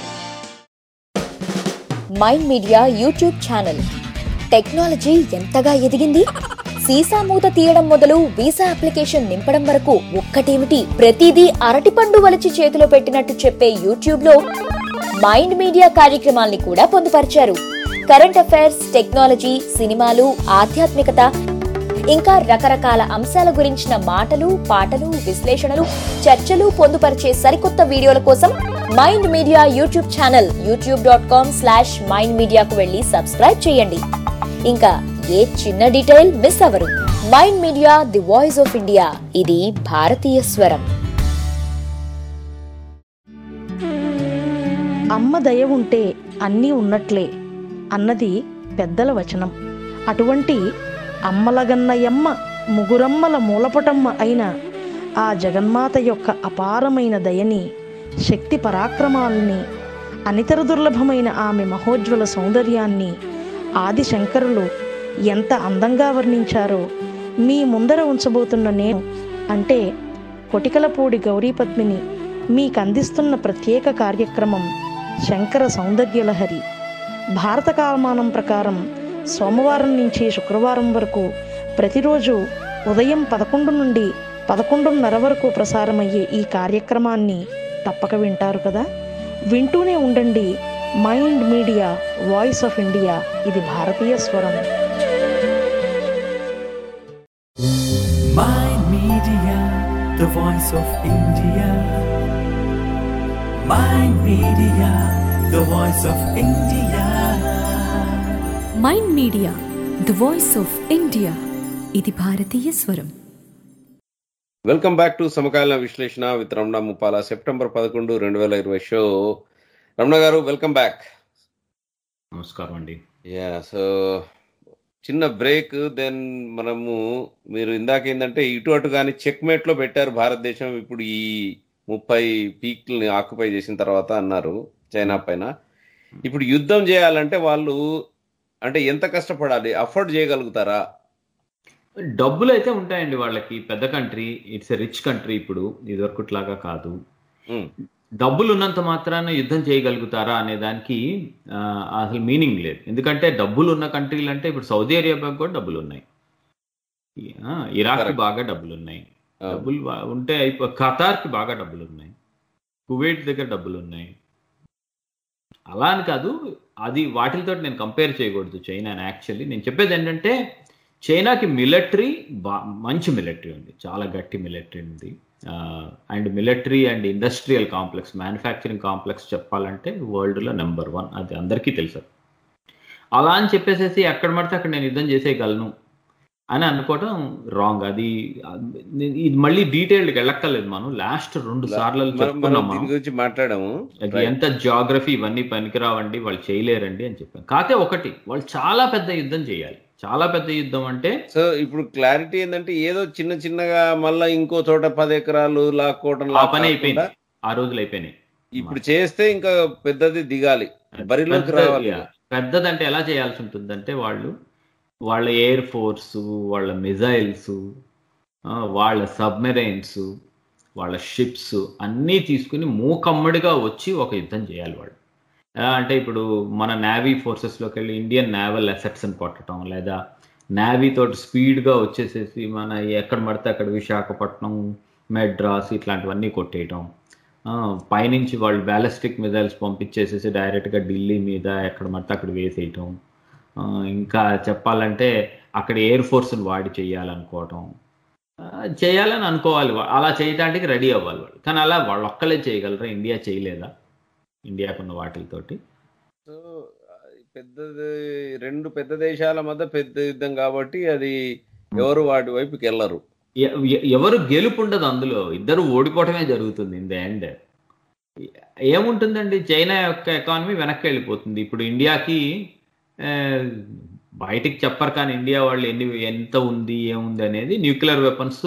mind Media YouTube channel technology ఎంతగా ఎదిగింది సీసా మూత తీయడం మొదలు వీసా అప్లికేషన్ నింపడం వరకు ఒక్కటేమిటి ప్రతిదీ అరటిపండు వలిచి చేతిలో పెట్టినట్టు చెప్పే యూట్యూబ్ లో మైండ్ మీడియా కార్యక్రమాల్ని కూడా పొందుపరిచారు కరెంట్ అఫైర్స్ టెక్నాలజీ సినిమాలు ఆధ్యాత్మికత ఇంకా రకరకాల అంశాల గురించిన మాటలు పాటలు విశ్లేషణలు చర్చలు పొందుపరిచే సరికొత్త వీడియోల కోసం Mind Media YouTube channel YouTube dot com slash Mind మీడియాకు వెళ్ళి సబ్స్క్రైబ్ చేయండి ఇంకా ఏ చిన్న డీటెయిల్ మిస్ అవ్వరు Mind media the voice of India ఇది భారతీయ స్వరం అమ్మ దయ ఉంటే అన్నీ ఉన్నట్లే అన్నది పెద్దల వచనం అటువంటి అమ్మలగన్నయమ్మ ముగురమ్మల మూలపటమ్మ అయిన ఆ జగన్మాత యొక్క అపారమైన దయని శక్తి పరాక్రమాలని అనితర దుర్లభమైన ఆమె మహోజ్వల సౌందర్యాన్ని ఆది శంకరులు ఎంత అందంగా వర్ణించారో మీ ముందర ఉంచబోతున్న నేను అంటే కొటికలపూడి గౌరీపద్మిని మీకు అందిస్తున్న ప్రత్యేక కార్యక్రమం శంకర సౌందర్యలహరి భారత కాలమానం ప్రకారం సోమవారం నుంచి శుక్రవారం వరకు ప్రతిరోజు ఉదయం పదకొండు నుండి పదకొండున్నర వరకు ప్రసారమయ్యే ఈ కార్యక్రమాన్ని తప్పక వింటారు కదా వింటూనే ఉండండి Mind Media voice of India ఇది భారతీయ స్వరం Mind Media, the voice of India. Mind Media, the voice of India. Mind media the voice of India ఇది భారతీయ స్వరం వెల్కమ్ బ్యాక్ టు సమకాలీన విశ్లేషణ విత్ రమణ ముపాల సెప్టెంబర్ పదకొండు రెండు వేల ఇరవై షో రమణ గారు వెల్కమ్ బ్యాక్ నమస్కారం అండి యా సో చిన్న బ్రేక్ దెన్ మనము మీరు ఇందాక ఏంటంటే ఇటు అటు కానీ చెక్ లో పెట్టారు భారతదేశం ఇప్పుడు ఈ ముప్పై పీక్లని ఆక్యుపై చేసిన తర్వాత అన్నారు చైనా పైన ఇప్పుడు యుద్ధం చేయాలంటే వాళ్ళు అంటే ఎంత కష్టపడాలి అఫోర్డ్ చేయగలుగుతారా డబ్బులు అయితే ఉంటాయండి వాళ్ళకి పెద్ద country it's a rich country ఇప్పుడు ఇదివరకుట్లాగా కాదు ఉమ్, డబ్బులు ఉన్నంత మాత్రాన యుద్ధం చేయగలుగుతారా అనే దానికి ఆ, అసలు మీనింగ్ లేదు ఎందుకంటే డబ్బులు ఉన్న కంట్రీలు అంటే ఇప్పుడు సౌదీ అరేబియాకి కూడా డబ్బులు ఉన్నాయి ఆ, ఇరాక్కి Correct. బాగా డబ్బులు ఉన్నాయి ఆ, డబ్బులు బా- ఉంటే అయిపో ఖతార్కి బాగా డబ్బులు ఉన్నాయి కువైట్ దగ్గర డబ్బులు ఉన్నాయి అలా అని కాదు అది వాటితో నేను కంపేర్ చేయకూడదు చైనా యాక్చువల్లీ నేను చెప్పేది ఏంటంటే చైనాకి మిలిటరీ బా మంచి మిలిటరీ ఉంది చాలా గట్టి మిలిటరీ ఉంది and military and industrial complex manufacturing complex చెప్పాలంటే వరల్డ్లో నెంబర్ వన్ అది అందరికీ తెలుసు అలా అని చెప్పేసేసి ఎక్కడ పడితే అక్కడ నేను యుద్ధం చేసేయగలను అని అనుకోవటం రాంగ్ అది ఇది మళ్ళీ డీటెయిల్డ్కి వెళ్ళక్కర్లేదు మనం లాస్ట్ రెండు సార్లు మనం- మనం చెప్పుకున్నాం దీని మనం గురించి మాట్లాడాము అది ఎంత జాగ్రఫీ ఇవన్నీ పనికిరావండి వాళ్ళు చేయలేరండి అని చెప్పాను కాకపోతే ఒకటి వాళ్ళు చాలా పెద్ద యుద్ధం చేయాలి చాలా పెద్ద యుద్ధం అంటే సో ఇప్పుడు క్లారిటీ ఏంటంటే ఏదో చిన్న చిన్నగా మళ్ళా ఇంకో చోట పది ఎకరాలు లాక్కోవడం ఆ లా పని కాకుండా అయిపోయింది ఆ రోజులు అయిపోయినాయి ఇప్పుడు చేస్తే ఇంకా పెద్దది దిగాలి బరిలోకి పెద్ద- రావాలి యా, పెద్దదంటే ఎలా చేయాల్సి ఉంటుందంటే వాళ్ళు వాళ్ళ ఎయిర్ ఫోర్స్ వాళ్ళ మిజైల్స్ వాళ్ళ సబ్మెరైన్స్ వాళ్ళ షిప్స్ అన్నీ తీసుకుని మూకమ్మడిగా వచ్చి ఒక యుద్ధం చేయాలి వాళ్ళు ఎలా అంటే ఇప్పుడు మన నేవీ ఫోర్సెస్లోకి వెళ్ళి ఇండియన్ నేవల్ అసెట్స్ని కొట్టడం లేదా నేవీ తోటి స్పీడ్గా వచ్చేసేసి మన ఎక్కడ పడితే అక్కడ విశాఖపట్నం మెడ్రాస్ ఇట్లాంటివన్నీ కొట్టేయటం ఆ, పైనుంచి వాళ్ళు బ్యాలిస్టిక్ మిజైల్స్ పంపించేసేసి డైరెక్ట్గా ఢిల్లీ మీద ఎక్కడ పడితే అక్కడ వేసేయటం ఆ, ఇంకా చెప్పాలంటే అక్కడ ఎయిర్ ఫోర్స్ని వాడి చేయాలనుకోవటం ఆ, చేయాలని అనుకోవాలి వా- అలా చేయడానికి రెడీ అవ్వాలి వాళ్ళు కానీ అలా వాళ్ళు ఒక్కలే చేయగలరా ఇండియా చేయలేదా ఇండియాకున్న వాటితోటి సో పెద్దది రెండు పెద్ద దేశాల మధ్య పెద్ద యుద్ధం కాబట్టి అది ఎవరు వాటి వైపుకి వెళ్ళరు ఎ- ఎ- ఎవరు గెలుపు ఉండదు అందులో ఇద్దరు ఓడిపోవటమే జరుగుతుంది ఇన్ ద ఎండ్ ఏముంటుందండి చైనా యొక్క ఎకానమీ వెనక్కి వెళ్ళిపోతుంది ఇప్పుడు ఇండియాకి ఆ, బయటికి చెప్పరు కానీ ఇండియా వాళ్ళు ఎన్ని ఎంత ఉంది ఏముంది అనేది న్యూక్లియర్ వెపన్స్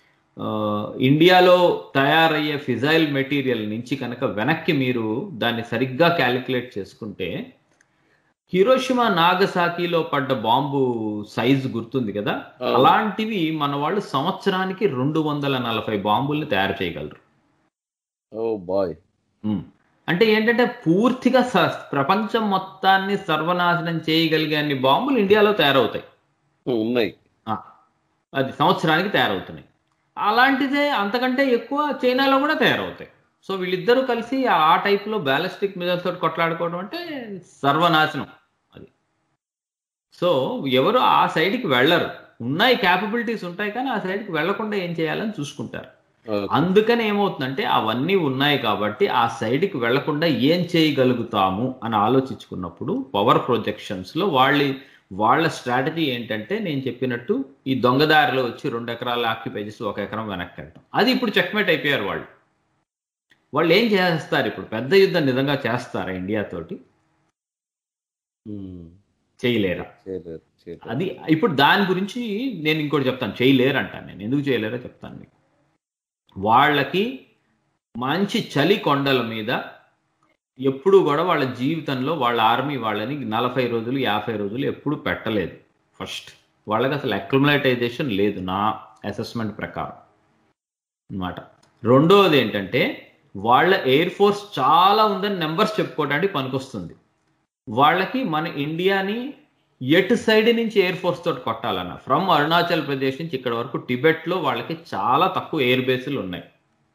ఇండియాలో తయారయ్యే ఫిజైల్ మెటీరియల్ నుంచి కనుక వెనక్కి మీరు దాన్ని సరిగ్గా క్యాలిక్యులేట్ చేసుకుంటే హిరోషిమా నాగసాకిలో పడ్డ బాంబు సైజు గుర్తుంది కదా అవును. అలాంటివి మన వాళ్ళు సంవత్సరానికి రెండు వందల నలభై బాంబుల్ని తయారు చేయగలరు ఓ బాయ్ ఉమ్. అంటే ఏంటంటే పూర్తిగా స- ప్రపంచం మొత్తాన్ని సర్వనాశనం చేయగలిగే అన్ని బాంబులు ఇండియాలో తయారవుతాయి ఉన్నాయి ఆ, అది సంవత్సరానికి తయారవుతున్నాయి అలాంటిదే అంతకంటే ఎక్కువ చైనాలో కూడా తయారవుతాయి సో వీళ్ళిద్దరూ కలిసి ఆ టైప్లో బ్యాలిస్టిక్ మిజైల్స్ తోటి కొట్లాడుకోవడం అంటే సర్వనాశనం అది సో ఎవరు ఆ సైడ్కి వెళ్ళరు ఉన్నాయి క్యాపబిలిటీస్ ఉంటాయి కానీ ఆ సైడ్కి వెళ్లకుండా ఏం చేయాలని చూసుకుంటారు ఓకే. అందుకని ఏమవుతుందంటే అవన్నీ ఉన్నాయి కాబట్టి ఆ సైడ్కి వెళ్లకుండా ఏం చేయగలుగుతాము అని ఆలోచించుకున్నప్పుడు పవర్ ప్రొజెక్షన్స్ లో వాళ్ళ వాళ్ళ స్ట్రాటజీ ఏంటంటే నేను చెప్పినట్టు ఈ దొంగదారిలో వచ్చి రెండు ఎకరాలు ఆక్యుపై చేసి ఒక ఎకరం వెనక్కి వెళ్ళటం అది ఇప్పుడు చెక్మేట్ అయిపోయారు వాళ్ళు వాళ్ళు ఏం చేస్తారు ఇప్పుడు పెద్ద యుద్ధం నిజంగా చేస్తారా ఇండియా తోటి ఉమ్. చేయలేరా చేయలేరు, చేయలేరు. అది ఇప్పుడు దాని గురించి నేను ఇంకోటి చెప్తాను చేయలేరు అంటాను నేను ఎందుకు చేయలేరో చెప్తాను మీకు వాళ్ళకి మంచి చలి కొండల మీద ఎప్పుడు కూడా వాళ్ళ జీవితంలో వాళ్ళ ఆర్మీ వాళ్ళని నలభై రోజులు యాభై రోజులు ఎప్పుడు పెట్టలేదు ఫస్ట్ వాళ్ళకి అసలు అక్యుములేటైజేషన్ లేదు నా అసెస్మెంట్ ప్రకారం అన్నమాట రెండోది ఏంటంటే వాళ్ళ ఎయిర్ ఫోర్స్ చాలా ఉందని నెంబర్స్ చెప్పుకోవడానికి పనికొస్తుంది వాళ్ళకి మన ఇండియాని ఎటు సైడ్ నుంచి ఎయిర్ ఫోర్స్ తోటి కొట్టాలన్న ఫ్రమ్ అరుణాచల్ ప్రదేశ్ నుంచి ఇక్కడ వరకు టిబెట్లో వాళ్ళకి చాలా తక్కువ ఎయిర్ బేస్లు ఉన్నాయి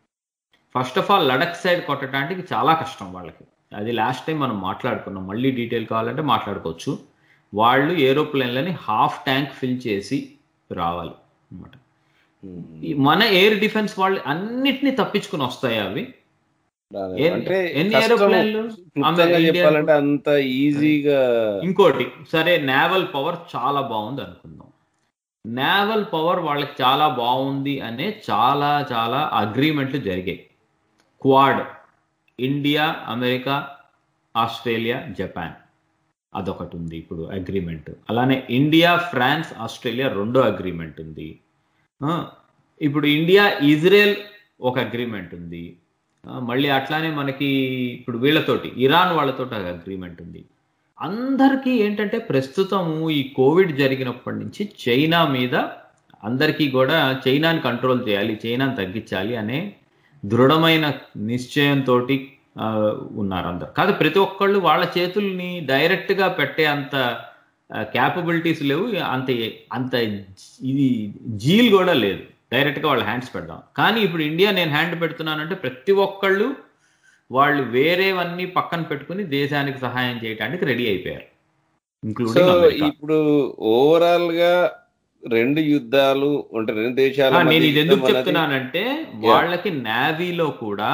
first of all Ladakh side కొట్టడానికి చాలా కష్టం వాళ్ళకి అది లాస్ట్ టైం మనం మాట్లాడుకున్నాం మళ్ళీ డీటెయిల్ కావాలంటే మాట్లాడుకోవచ్చు వాళ్ళు ఏరోప్లేన్లని హాఫ్ ట్యాంక్ ఫిల్ చేసి రావాలి అన్నమాట ఉమ్. ఈ మన ఎయిర్ డిఫెన్స్ వాళ్ళు అన్నిటినీ తప్పించుకుని వస్తాయి అవి దాని- ఎన్ని- అంటే ఎన్ని కష్టం, ఏరోప్లేన్లు? క్లుప్తంగా ఆమె ఇండియా- చెప్పాలంటే అంత ఈజీగా ఇంకోటి సరే నేవల్ పవర్ చాలా బాగుంది అనుకుందాం నేవల్ పవర్ వాళ్ళకి చాలా బాగుంది అనే చాలా చాలా అగ్రిమెంట్లు జరిగాయి quad India America Australia Japan అదొకటి ఉంది ఇప్పుడు అగ్రిమెంట్ అలానే ఇండియా ఫ్రాన్స్ ఆస్ట్రేలియా రెండో అగ్రిమెంట్ ఉంది ఆ, ఇప్పుడు ఇండియా ఇజ్రాయెల్ ఒక అగ్రిమెంట్ ఉంది ఆ, మళ్ళీ అట్లానే మనకి ఇప్పుడు వీళ్ళతోటి ఇరాన్ వాళ్ళతో అగ్రిమెంట్ ఉంది అందరికీ ఏంటంటే ప్రస్తుతము ఈ కోవిడ్ జరిగినప్పటి నుంచి చైనా మీద అందరికీ కూడా చైనాని కంట్రోల్ చేయాలి చైనాని తగ్గించాలి అనే దృఢమైన నిశ్చయంతో ఉన్నారు అందరు కాదు ప్రతి ఒక్కళ్ళు వాళ్ళ చేతుల్ని డైరెక్ట్గా పెట్టే అంత క్యాపబిలిటీస్ లేవు అంత అంత ఇది జీల్ కూడా లేదు డైరెక్ట్గా వాళ్ళ హ్యాండ్స్ పెడదాం కానీ ఇప్పుడు ఇండియా నేను హ్యాండ్ పెడుతున్నానంటే ప్రతి ఒక్కళ్ళు వాళ్ళు వేరేవన్నీ పక్కన పెట్టుకుని దేశానికి సహాయం చేయడానికి రెడీ అయిపోయారు సో ఇంక్లూడింగ్ అమెరికా ఇప్పుడు ఓవరాల్ గా రెండు యుద్ధాలు అంటే రెండు దేశాల ఆ, మధ్య నేను ఇది ఎందుకు యుద్ధం అనేది- చెప్తున్నానంటే వాళ్ళకి నేవీలో కూడా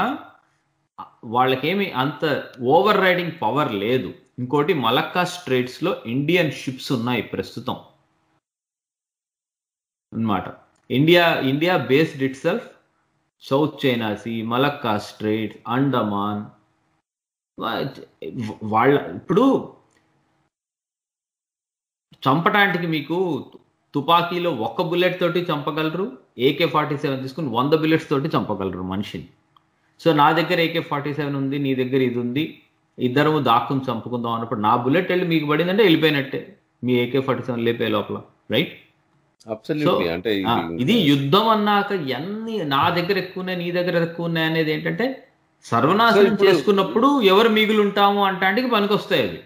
వాళ్ళకేమి అంత ఓవర్ రైడింగ్ పవర్ లేదు ఇంకోటి మలక్కా స్ట్రేట్స్ లో ఇండియన్ షిప్స్ ఉన్నాయి ప్రస్తుతం అన్నమాట India India based itself South China Sea Malacca strait Andaman వా- వాళ్ళ ఇప్పుడు చంపటానికి మీకు తుపాకీలో ఒక్క బుల్లెట్ తోటి చంపగలరు ఏకే ఫార్టీ సెవెన్ తీసుకుని వంద బుల్లెట్స్ తోటి చంపగలరు మనిషిని సో నా దగ్గర ఏకే ఫార్టీ సెవెన్ ఉంది నీ దగ్గర ఇది ఉంది ఇద్దరము దాక్కుని చంపుకుందాం అన్నప్పుడు నా బుల్లెట్ వెళ్ళి మీకు పడిందంటే వెళ్ళిపోయినట్టే మీ ఏకే ఫార్టీ సెవెన్ లేపే లోపల రైట్ అబ్సల్యూట్లీ అంటే ఆ, ఇది ఇది యుద్ధం అన్నాక ఎన్ని నా దగ్గర ఎక్కువ ఉన్నాయి నీ దగ్గర ఎక్కువ ఉన్నాయి అనేది ఏంటంటే సర్వనాశనం ఇప్పుడు- చేసుకున్నప్పుడు ఎవరు మిగులు ఉంటాము అంటానికి పనికొస్తాయి అది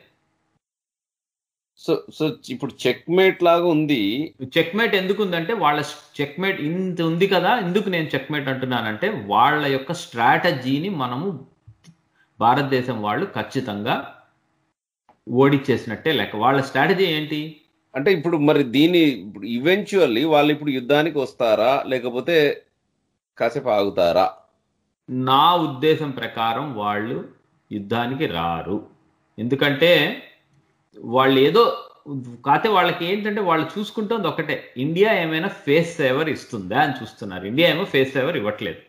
సో సో ఇప్పుడు చెక్ మేట్ లాగా ఉంది చెక్మేట్ ఎందుకు ఉందంటే వాళ్ళ చెక్మేట్ ఇంత ఉంది కదా ఎందుకు నేను చెక్మేట్ అంటున్నానంటే వాళ్ళ యొక్క స్ట్రాటజీని మనము భారతదేశం వాళ్ళు ఖచ్చితంగా ఓడిచ్చేసినట్టే లెక్క వాళ్ళ స్ట్రాటజీ ఏంటి అంటే ఇప్పుడు మరి దీని ఇప్పుడు ఈవెన్చువల్లీ వాళ్ళు ఇప్పుడు యుద్ధానికి వస్తారా లేకపోతే కాసేపు ఆగుతారా నా ఉద్దేశం ప్రకారం వాళ్ళు యుద్ధానికి రారు ఎందుకంటే వాళ్ళు ఏదో కాకపోతే వాళ్ళకి ఏంటంటే వాళ్ళు చూసుకుంటుంది ఒకటే ఇండియా ఏమైనా ఫేస్ సేవర్ ఇస్తుందా అని చూస్తున్నారు ఇండియా ఏమో ఫేస్ సేవర్ ఇవ్వట్లేదు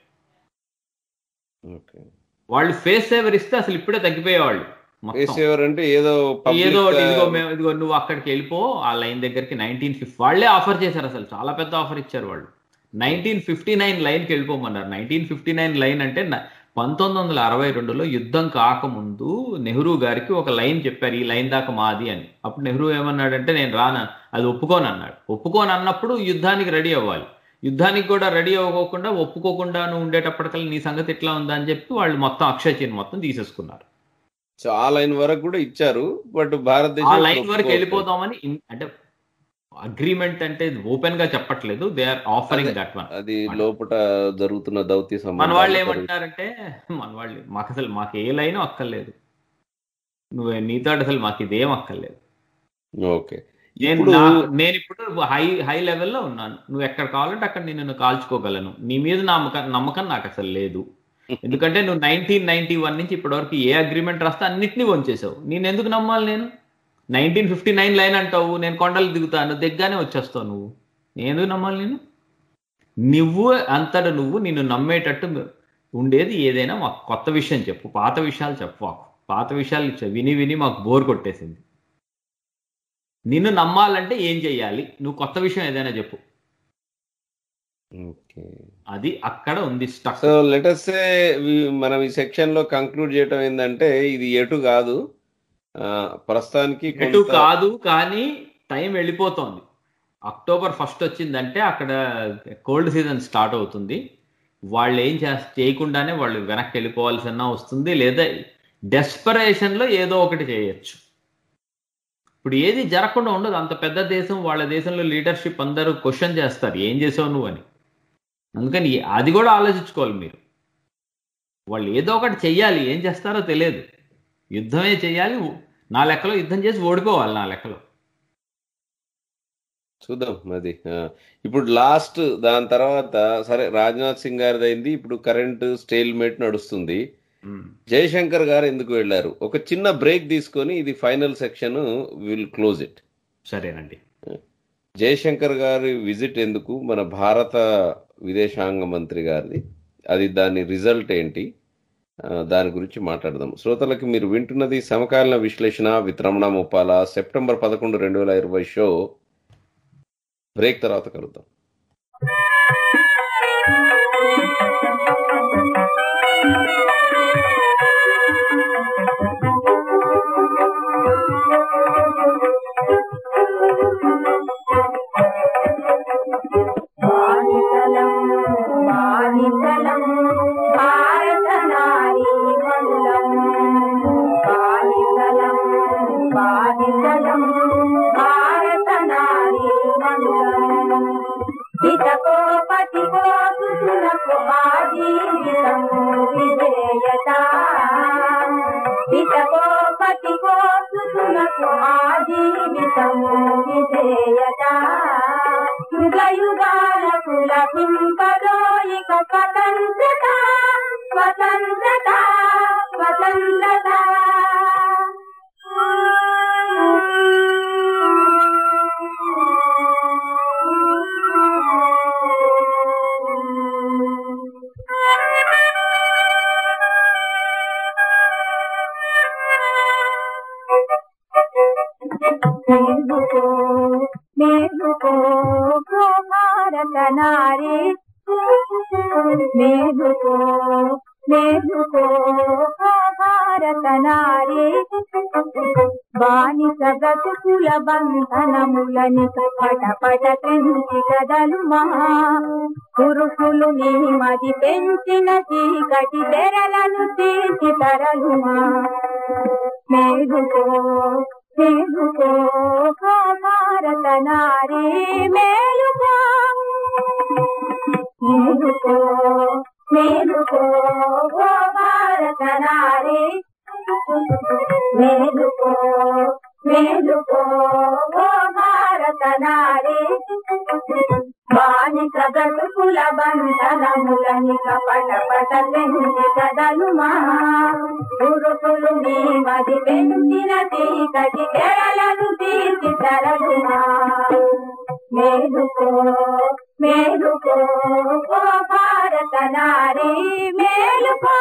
ఓకే వాళ్ళు ఫేస్ సేవర్ ఇస్తే అసలు ఇప్పుడే తగ్గిపోయేవాళ్ళు మొత్తం. వేసేవారు అంటే ఏదో public ఏదో ఒకటి గా- ఇదిగో మేము ఇదిగో నువ్వు అక్కడికి వెళ్ళిపో ఆ లైన్ దగ్గరికి నైన్టీన్ ఫిఫ్టీ వాళ్ళే ఆఫర్ చేశారు అసలు చాలా పెద్ద ఆఫర్ ఇచ్చారు వాళ్ళు నైన్టీన్ ఫిఫ్టీ నైన్ లైన్కి వెళ్ళిపోమన్నారు నైన్టీన్ ఫిఫ్టీ నైన్ లైన్ అంటే న- పంతొమ్మిది వందల అరవై రెండులో యుద్ధం కాకముందు నెహ్రూ గారికి ఒక లైన్ చెప్పారు ఈ లైన్ దాకా మాది అని అప్పుడు నెహ్రూ ఏమన్నాడంటే నేను రాను అది ఒప్పుకోను అన్నాడు ఒప్పుకోను అన్నప్పుడు యుద్ధానికి రెడీ అవ్వాలి యుద్ధానికి కూడా రెడీ అవ్వకోకుండా ఒప్పుకోకుండా నువ్వు ఉండేటప్పటికల్లా నీ సంగతి ఎట్లా ఉందా అని చెప్పి వాళ్ళు మొత్తం అక్షయ చిహ్నం మొత్తం తీసేసుకున్నారు సో ఆ లైన్ వరకు కూడా ఇచ్చారు బట్ ఆ భారతదేశం లైన్ వరకు ఒప్పుకోవట్లేదు. వెళ్ళిపోతామని ఇన్- అంటే అగ్రిమెంట్ అంటే ఓపెన్ గా చెప్పట్లేదు they are offering that one అది లోపల జరుగుతున్న దౌత్య మన సంబంధాలు వాళ్ళు జరుగు- ఏమంటారంటే మన వాళ్ళు మాకు అసలు మాకు ఏ లైన్ అక్కర్లేదు నువ్వు నీతో అసలు మాకు ఇదేం అక్కర్లేదు ఓకే నేను ఇప్పుడు నాకు- నేను ఇప్పుడు హై హై లెవెల్లో ఉన్నాను నువ్వు ఎక్కడ కావాలంటే అక్కడ నేను నిన్ను కాల్చుకోగలను నీ మీద నమ్మకం నమ్మకం నాకు అసలు లేదు ఎందుకంటే నువ్వు నైన్టీన్ నైన్టీ వన్ నుంచి ఇప్పటివరకు ఏ అగ్రిమెంట్ రాస్తే అన్నిటినీ వంచేసావు నేను ఎందుకు నమ్మాలి నేను నైన్టీన్ ఫిఫ్టీ నైన్ లైన్ అంటావు నేను కొండలు దిగుతాను దిగ్గానే వచ్చేస్తావు నువ్వు నేను ఎందుకు నమ్మాలి నేను నువ్వు అంతట నువ్వు నిన్ను నమ్మేటట్టు ఉండేది ఏదైనా మాకు కొత్త విషయం చెప్పు పాత విషయాలు చెప్పు మాకు పాత విషయాలు చె- విని విని మాకు బోర్ కొట్టేసింది నిన్ను నమ్మాలంటే ఏం చెయ్యాలి నువ్వు కొత్త విషయం ఏదైనా చెప్పు ఓకే అది అక్కడ ఉంది స్టక్ సో లెటర్స్ మనం ఈ సెక్షన్ లో కంక్లూడ్ చేయటం ఏంటంటే ఇది ఎటు కాదు ఆ, ప్రస్తుతానికి ఎటు కొంత- కాదు కానీ టైం వెళ్ళిపోతోంది అక్టోబర్ ఫస్ట్ వచ్చిందంటే అక్కడ కోల్డ్ సీజన్ స్టార్ట్ అవుతుంది వాళ్ళు ఏం చేస్త చేయకుండానే వాళ్ళు వెనక్కి వెళ్ళిపోవాల్సిన వస్తుంది లేదా desperation లో ఏదో ఒకటి చేయొచ్చు ఇప్పుడు ఏది జరగకుండా ఉండదు అంత పెద్ద దేశం వాళ్ళ దేశంలో లీడర్షిప్ అందరూ క్వశ్చన్ చేస్తారు ఏం చేసావు నువ్వు అని అందుకని అది కూడా ఆలోచించుకోవాలి మీరు వాళ్ళు ఏదో ఒకటి చెయ్యాలి ఏం చేస్తారో తెలియదు యుద్ధమే చేయాలి నా లెక్కలో యుద్ధం చేసి ఓడిపోవాలి నా లెక్కలో చూద్దాం అది ఆ, ఇప్పుడు లాస్ట్ దాని తర్వాత సరే రాజ్నాథ్ సింగ్ గారిది అయింది ఇప్పుడు కరెంట్ స్టేల్ మేట్ నడుస్తుంది జయశంకర్ గారు ఎందుకు వెళ్ళారు ఒక చిన్న బ్రేక్ తీసుకొని ఇది final section will close it సరేనండి జయశంకర్ గారి విజిట్ ఎందుకు మన భారత విదేశాంగ మంత్రి గారిది అది దాని రిజల్ట్ ఏంటి ఆ, దాని గురించి మాట్లాడదాం శ్రోతలకి మీరు వింటున్నది సమకాలీన విశ్లేషణ విత్ రమణ ముప్పాల సెప్టెంబర్ పదకొండు రెండు వేల ఇరవై షో బ్రేక్ తర్వాత కలుద్దాం బాలికలం బాలికలం భారత నారీ మండలం బాలికలం బాలికలం భారత నారీ మండలం పితకో పతికో సుతులకు ఆ జీవితం విజేయత పితకో పతికో సుతులకు ఆ జీవితం విజేయత యుగ యుగాలకు లభింపదో ఇక స్వతంత్రత స్వతంత్రత స్వతంత్రత మేలుకో మేలుకో ఓ భారత నారి మేలుకో మేలుకో ఓ భారత నారి బానిస బ్రతుకుల బంధనములని పట పట పెంచి కదలుమా పురుషులు నీ మది పెంచిన చీకటి తెరలను తీసి తరలుమా మేలుకో మేలుకో ఓ భారత నారి మేలుకో మేలుకో మేలుకో ఓ భారత నారి మేలుకో మేలుకో ఓ భారత నారి బానిస బ్రతుకుల బంధనములని కపట పట పెంచి కదలుమా పురుషులు నీ మది పెంచిన చీకటి తెరలను తీసి తరలుమా మేలుకో మేలుకో ఓ భారత నారి మేలుకో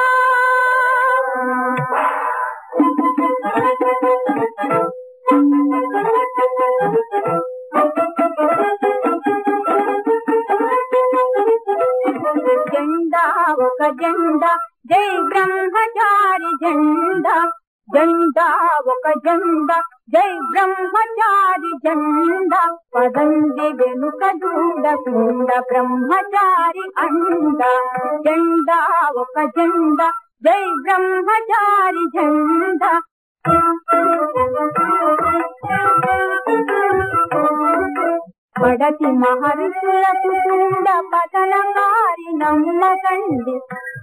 జెండా ఒక జెండా జై బ్రహ్మచారి జెండా జెండా ఒక జెండా జై బ్రహ్మచారి జెండా పదండి వెనుక దూడకుండా బ్రహ్మచారి అండ జెండా ఒక జెండా జై బ్రహ్మచారి జెండా పడతి మహర్షులకు కుండ పతనకారి నమ్మకండి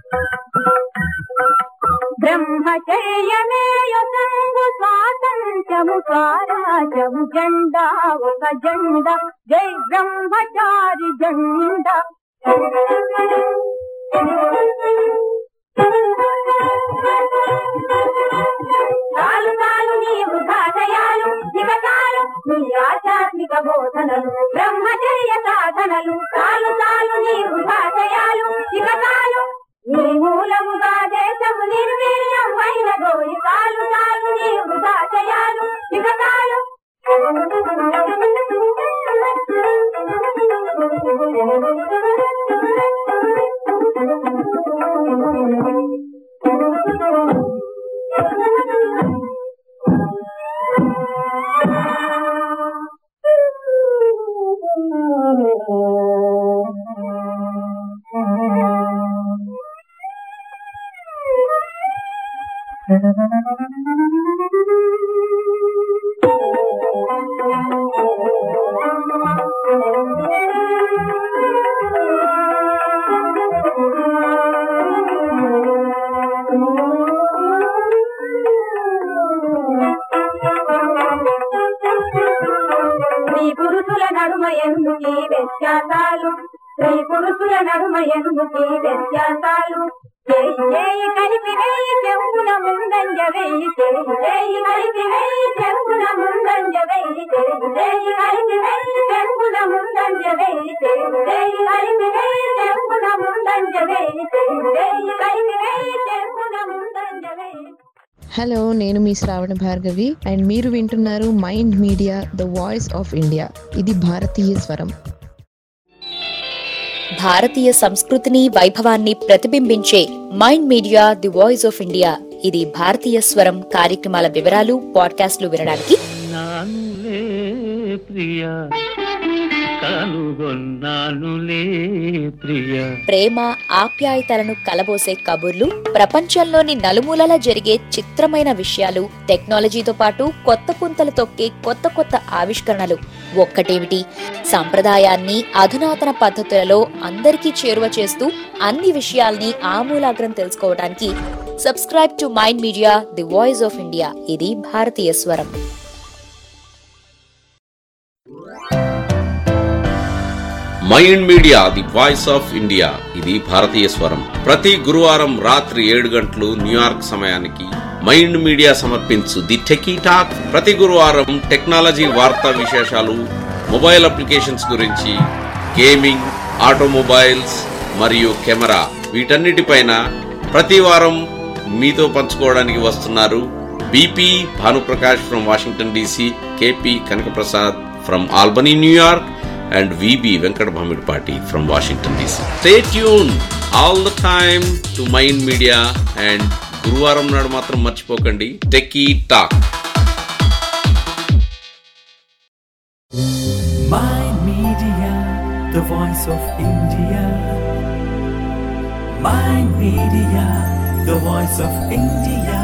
బ్రహ్మచర్యమే యొసంగు స్వాతంత్ర్యము స్వరాజము జెండా ఒక జెండా జై బ్రహ్మచారి జెండా చాలు చాలు నీ వృధాశయాలు ఇక చాలు నీ ఆధ్యాత్మిక బోధనలు బ్రహ్మచర్య సాధనలు చాలు చాలు నీ వృధాశయాలు ఇక చాలు నీ మూలముగా దేశము నిర్వీర్యం అయిన గోయి చాలు చాలు నీ వృధాశయాలు ఇక చాలు స్త్రీ పురుషుల నడుమ ఎందుకీ వ్యత్యాసాలు స్త్రీ పురుషుల నడుమ ఎందుకీ వ్యత్యాసాలు చేయి చేయి కలిపి వేయి చెంగున ముందంజ వేయి చేయి చేయి కలిపి వేయి చెంగున ముందంజ వేయి చేయి చేయి కలిపి వేయి చెంగున ముందంజ వేయి చేయి చేయి కలిపి వేయి చెంగున ముందంజ వేయి చేయి చేయి కలిపి వేయి చెంగున ముందంజ వేయి హలో నేను మీ శ్రావణ భార్గవి అండ్ మీరు వింటున్నారు mind media the voice of India ఇది భారతీయ స్వరం భారతీయ సంస్కృతిని వైభవాన్ని ప్రతిబింబించే mind media the voice of India ఇది భారతీయ స్వరం కార్యక్రమాల వివరాలు పాడ్కాస్ట్లు వినడానికి నానులే ప్రియ కనుగొన్నానులే ప్రియ ప్రేమ ఆప్యాయతలను కలబోసే కబుర్లు ప్రపంచంలోని నలుమూలల జరిగే చిత్రమైన విషయాలు టెక్నాలజీతో పాటు కొత్త పుంతలు తొక్కే కొత్త కొత్త ఆవిష్కరణలు ఒక్కటేమిటి సంప్రదాయాన్ని అధునాతన పద్ధతులలో అందరికీ చేరువ చేస్తూ అన్ని విషయాల్ని ఆమూలాగ్రం తెలుసుకోవడానికి subscribe to mind media the voice of India ఇది భారతీయ స్వరం mind media the voice of India ఇది భారతీయ స్వరం ప్రతి గురువారం రాత్రి ఏడు గంటలు న్యూయార్క్ సమయానికి మైండ్ మీడియా సమర్పించు ది టెకీ టాక్ ప్రతి గురువారం టెక్నాలజీ వార్తా విశేషాలు మొబైల్ అప్లికేషన్స్ గురించి గేమింగ్ ఆటోమొబైల్స్ మరియు కెమెరా వీటన్నిటిపైన ప్రతి వారం మీతో పంచుకోవడానికి వస్తున్నారు BP Bhanuprakash from Washington DC KP Kanakaprasad from Albany New York and VB Venkat Bhamidpati from Washington DC. Stay tuned all the time to Mind Media and గురువారం నాడు మాత్రం మర్చిపోకండి techie talk Mind Media, the voice of India. Mind Media, the voice of India.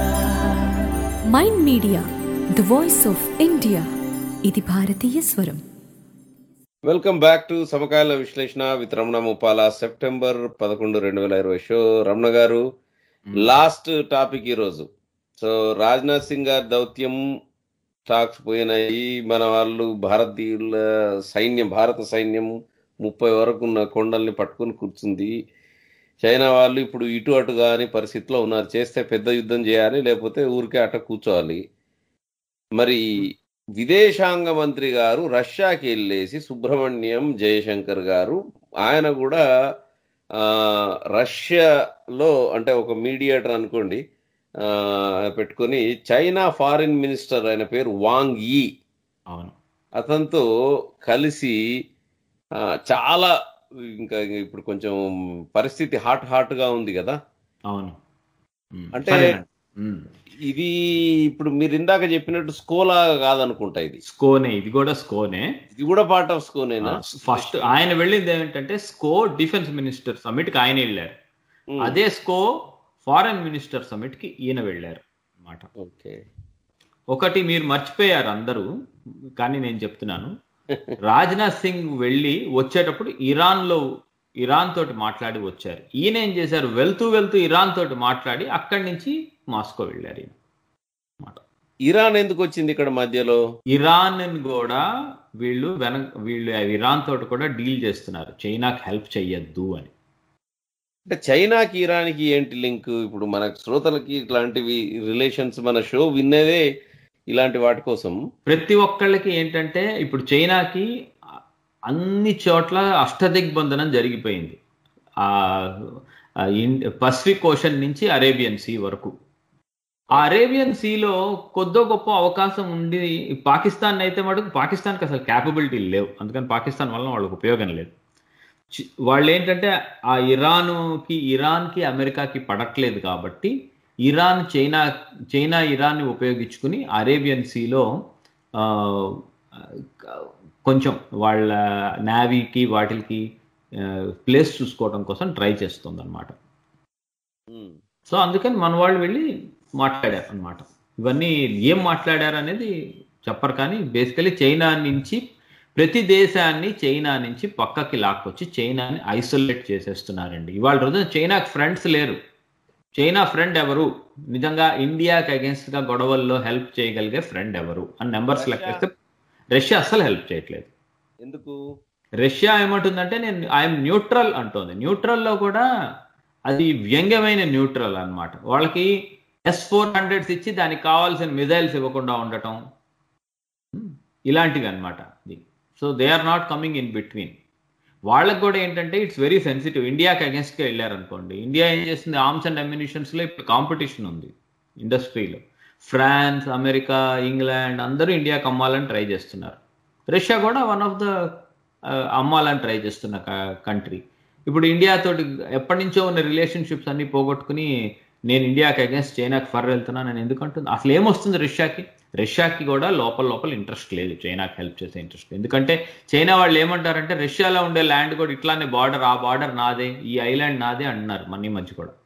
Mind media the voice of India ఇది భారతీయ స్వరం welcome back to సమకాల విశ్లేషణ with Ramana ముపాల September పదకొండు రెండు వేల ఇరవై షో రమణ గారు లాస్ట్ టాపిక్ ఈరోజు సో రాజ్నాథ్ సింగ్ గారి దౌత్యం టాక్స్ పోయినాయి మన వాళ్ళు భారతీయుల సైన్యం భారత సైన్యం ముప్పై వరకు ఉన్న కొండల్ని పట్టుకుని కూర్చుంది చైనా వాళ్ళు ఇప్పుడు ఇటు అటు కాని పరిస్థితిలో ఉన్నారు చేస్తే పెద్ద యుద్ధం చేయాలి లేకపోతే ఊరికే అట కూర్చోవాలి మరి విదేశాంగ మంత్రి గారు రష్యాకి వెళ్ళేసి సుబ్రహ్మణ్యం జయశంకర్ గారు ఆయన కూడా ఆ, రష్యాలో అంటే ఒక మీడియేటర్ అనుకోండి ఆ, పెట్టుకొని చైనా ఫారిన్ మినిస్టర్ ఆయన పేరు వాంగ్ యీ అవును అతనితో కలిసి ఆ, చాలా ఇంకా ఇప్పుడు కొంచెం పరిస్థితి హాట్ హాట్ గా ఉంది కదా అవును ఉమ్, అంటే సరేనండి. ఉమ్. ఇది ఇప్పుడు మీరు ఇందాక చెప్పినట్టు స్కోలా కాదనుకుంటా ఇది స్కోనే ఇది కూడా స్కోనే ఇది కూడా పార్ట్ ఆఫ్ స్కోనేనా ఫస్ట్ ఆయన వెళ్ళింది ఏంటంటే స్కో డిఫెన్స్ మినిస్టర్ సమిట్ కి ఆయన వెళ్ళారు అదే స్కో ఫారెన్ మినిస్టర్ సమిట్ కి ఈయన వెళ్ళారు అన్నమాట ఓకే ఒకటి మీరు మర్చిపోయారు అందరూ కానీ నేను చెప్తున్నాను రాజ్నాథ్ సింగ్ వెళ్ళి వచ్చేటప్పుడు ఇరాన్ లో ఇరాన్ తోటి మాట్లాడి వచ్చారు ఈయన ఏం చేశారు వెళ్తూ వెళ్తూ ఇరాన్ తోటి మాట్లాడి అక్కడి నుంచి మాస్కో వెళ్ళారు ఈయన ఇరాన్ ఎందుకు వచ్చింది ఇక్కడ మధ్యలో ఇరాన్ కూడా వీళ్ళు వెన వీళ్ళు ఇరాన్ తోటి కూడా డీల్ చేస్తున్నారు చైనాకి హెల్ప్ చెయ్యొద్దు అని అంటే చైనాకి ఇరాన్కి ఏంటి లింక్ ఇప్పుడు మన శ్రోతలకి ఇట్లాంటివి రిలేషన్స్ మన షో వినేదే ఇలాంటి వాటి కోసం ప్రతి ఒక్కళ్ళకి ఏంటంటే ఇప్పుడు చైనాకి అన్ని చోట్ల అష్టదిగ్బంధనం జరిగిపోయింది ఆ ఆ ఇన్- పసిఫిక్ ఓషన్ నుంచి అరేబియన్ సీ వరకు ఆ అరేబియన్ సీలో కొద్దో గొప్ప అవకాశం ఉండి పాకిస్తాన్ అయితే మటుకు పాకిస్తాన్కి అసలు క్యాపబిలిటీ లేవు అందుకని పాకిస్తాన్ వల్ల వాళ్ళకి ఉపయోగం లేదు చి- వాళ్ళు ఏంటంటే ఆ ఇరాన్కి ఇరాన్కి అమెరికాకి పడట్లేదు కాబట్టి ఇరాన్ చైనా చైనా ఇరాన్ని ఉపయోగించుకుని అరేబియన్ సీలో ఆ, కొంచెం వాళ్ళ నావీకి వాటికి ప్లేస్ చూసుకోవడం కోసం ట్రై చేస్తుంది అనమాట సో అందుకని మన వాళ్ళు వెళ్ళి మాట్లాడారు అనమాట ఇవన్నీ ఏం మాట్లాడారు అనేది చెప్పరు కానీ బేసికలీ చైనా నుంచి ప్రతి దేశాన్ని చైనా నుంచి పక్కకి లాక్కొచ్చి చైనాని ఐసోలేట్ చేసేస్తున్నారండి ఇవాళ రోజున చైనాకి ఫ్రెండ్స్ లేరు చైనా ఫ్రెండ్ ఎవరు నిజంగా ఇండియాకి అగేన్స్ట్ గా గొడవల్లో హెల్ప్ చేయగలిగే ఫ్రెండ్ ఎవరు అని నెంబర్స్ లెక్కేస్తే రష్యా అస్సలు హెల్ప్ చేయట్లేదు ఎందుకు రష్యా ఏమంటుందంటే నేను ఐఎమ్ న్యూట్రల్ అంటోంది న్యూట్రల్లో కూడా అది వ్యంగ్యమైన న్యూట్రల్ అన్నమాట వాళ్ళకి ఎస్ ఫోర్ హండ్రెడ్స్ ఇచ్చి దానికి కావాల్సిన మిజైల్స్ ఇవ్వకుండా ఉండటం ఇలాంటివి అనమాట so they are not coming in between వాళ్ళకి కూడా ఏంటంటే ఇట్స్ వెరీ సెన్సిటివ్ ఇండియాకి అగేన్స్ట్గా వెళ్ళారనుకోండి ఇండియా ఏం చేస్తుంది ఆర్మ్స్ అండ్ అమ్యునిషన్స్లో ఇప్పుడు కాంపిటీషన్ ఉంది ఇండస్ట్రీలో ఫ్రాన్స్ అమెరికా ఇంగ్లాండ్ అందరూ ఇండియాకి అమ్మాలని ట్రై చేస్తున్నారు రష్యా కూడా వన్ ఆఫ్ ద అమ్మాలని ట్రై చేస్తున్న కంట్రీ ఇప్పుడు ఇండియా తోటి ఎప్పటి నుంచో ఉన్న రిలేషన్షిప్స్ అన్ని పోగొట్టుకుని నేను ఇండియాకి అగేన్స్ట్ చైనాకి ఫర్ వెళ్తున్నాను నేను ఎందుకంటుంది అసలు ఏమొస్తుంది రష్యాకి రష్యాకి కూడా లోపల లోపల ఇంట్రెస్ట్ లేదు చైనాకి హెల్ప్ చేసే ఇంట్రెస్ట్ ఎందుకంటే చైనా వాళ్ళు ఏమంటారంటే రష్యాలో ఉండే ల్యాండ్ కూడా ఇట్లానే బార్డర్ ఆ బార్డర్ నాదే ఈ ఐలాండ్ నాదే అంటున్నారు మన ఈ మధ్య కూడా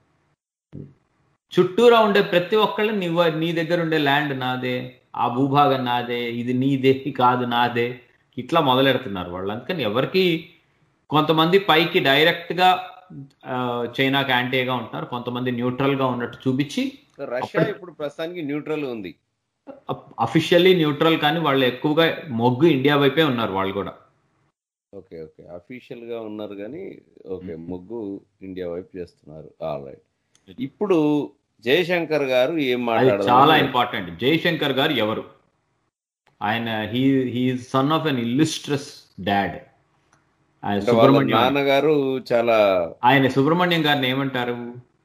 చుట్టూరా ఉండే ప్రతి ఒక్కళ్ళు నీ నీ దగ్గర ఉండే ల్యాండ్ నాదే ఆ భూభాగం నాదే ఇది నీదే ఇది కాదు నాదే ఇట్లా మొదలెడుతున్నారు వాళ్ళు అందుకని ఎవరికి కొంతమంది పైకి డైరెక్ట్ గా ఆ, చైనాకి యాంటీగా ఉంటున్నారు కొంతమంది న్యూట్రల్ గా ఉన్నట్టు చూపించి రష్యా ఇప్పుడు ప్రస్తుతానికి న్యూట్రల్ ఉంది అఫీషియల్లీ న్యూట్రల్ కానీ వాళ్ళు ఎక్కువగా మొగ్గు ఇండియా వైపే ఉన్నారు వాళ్ళు కూడా ఓకే ఓకే అఫీషియల్ గా ఉన్నారు కానీ ఓకే మొగ్గు ఇండియా వైపు చేస్తున్నారు ఆల్ రైట్ ఇప్పుడు జయశంకర్ గారు ఏం అది మాట్లాడారు చాలా ఇంపార్టెంట్ జయశంకర్ గారు ఎవరు ఆయన he he son of an illustrious dad ఆయన అంటే వాళ్ళ సుబ్రహ్మణ్యం నాన్నగారు చాలా ఆయన సుబ్రహ్మణ్యం గారిని ఏమంటారు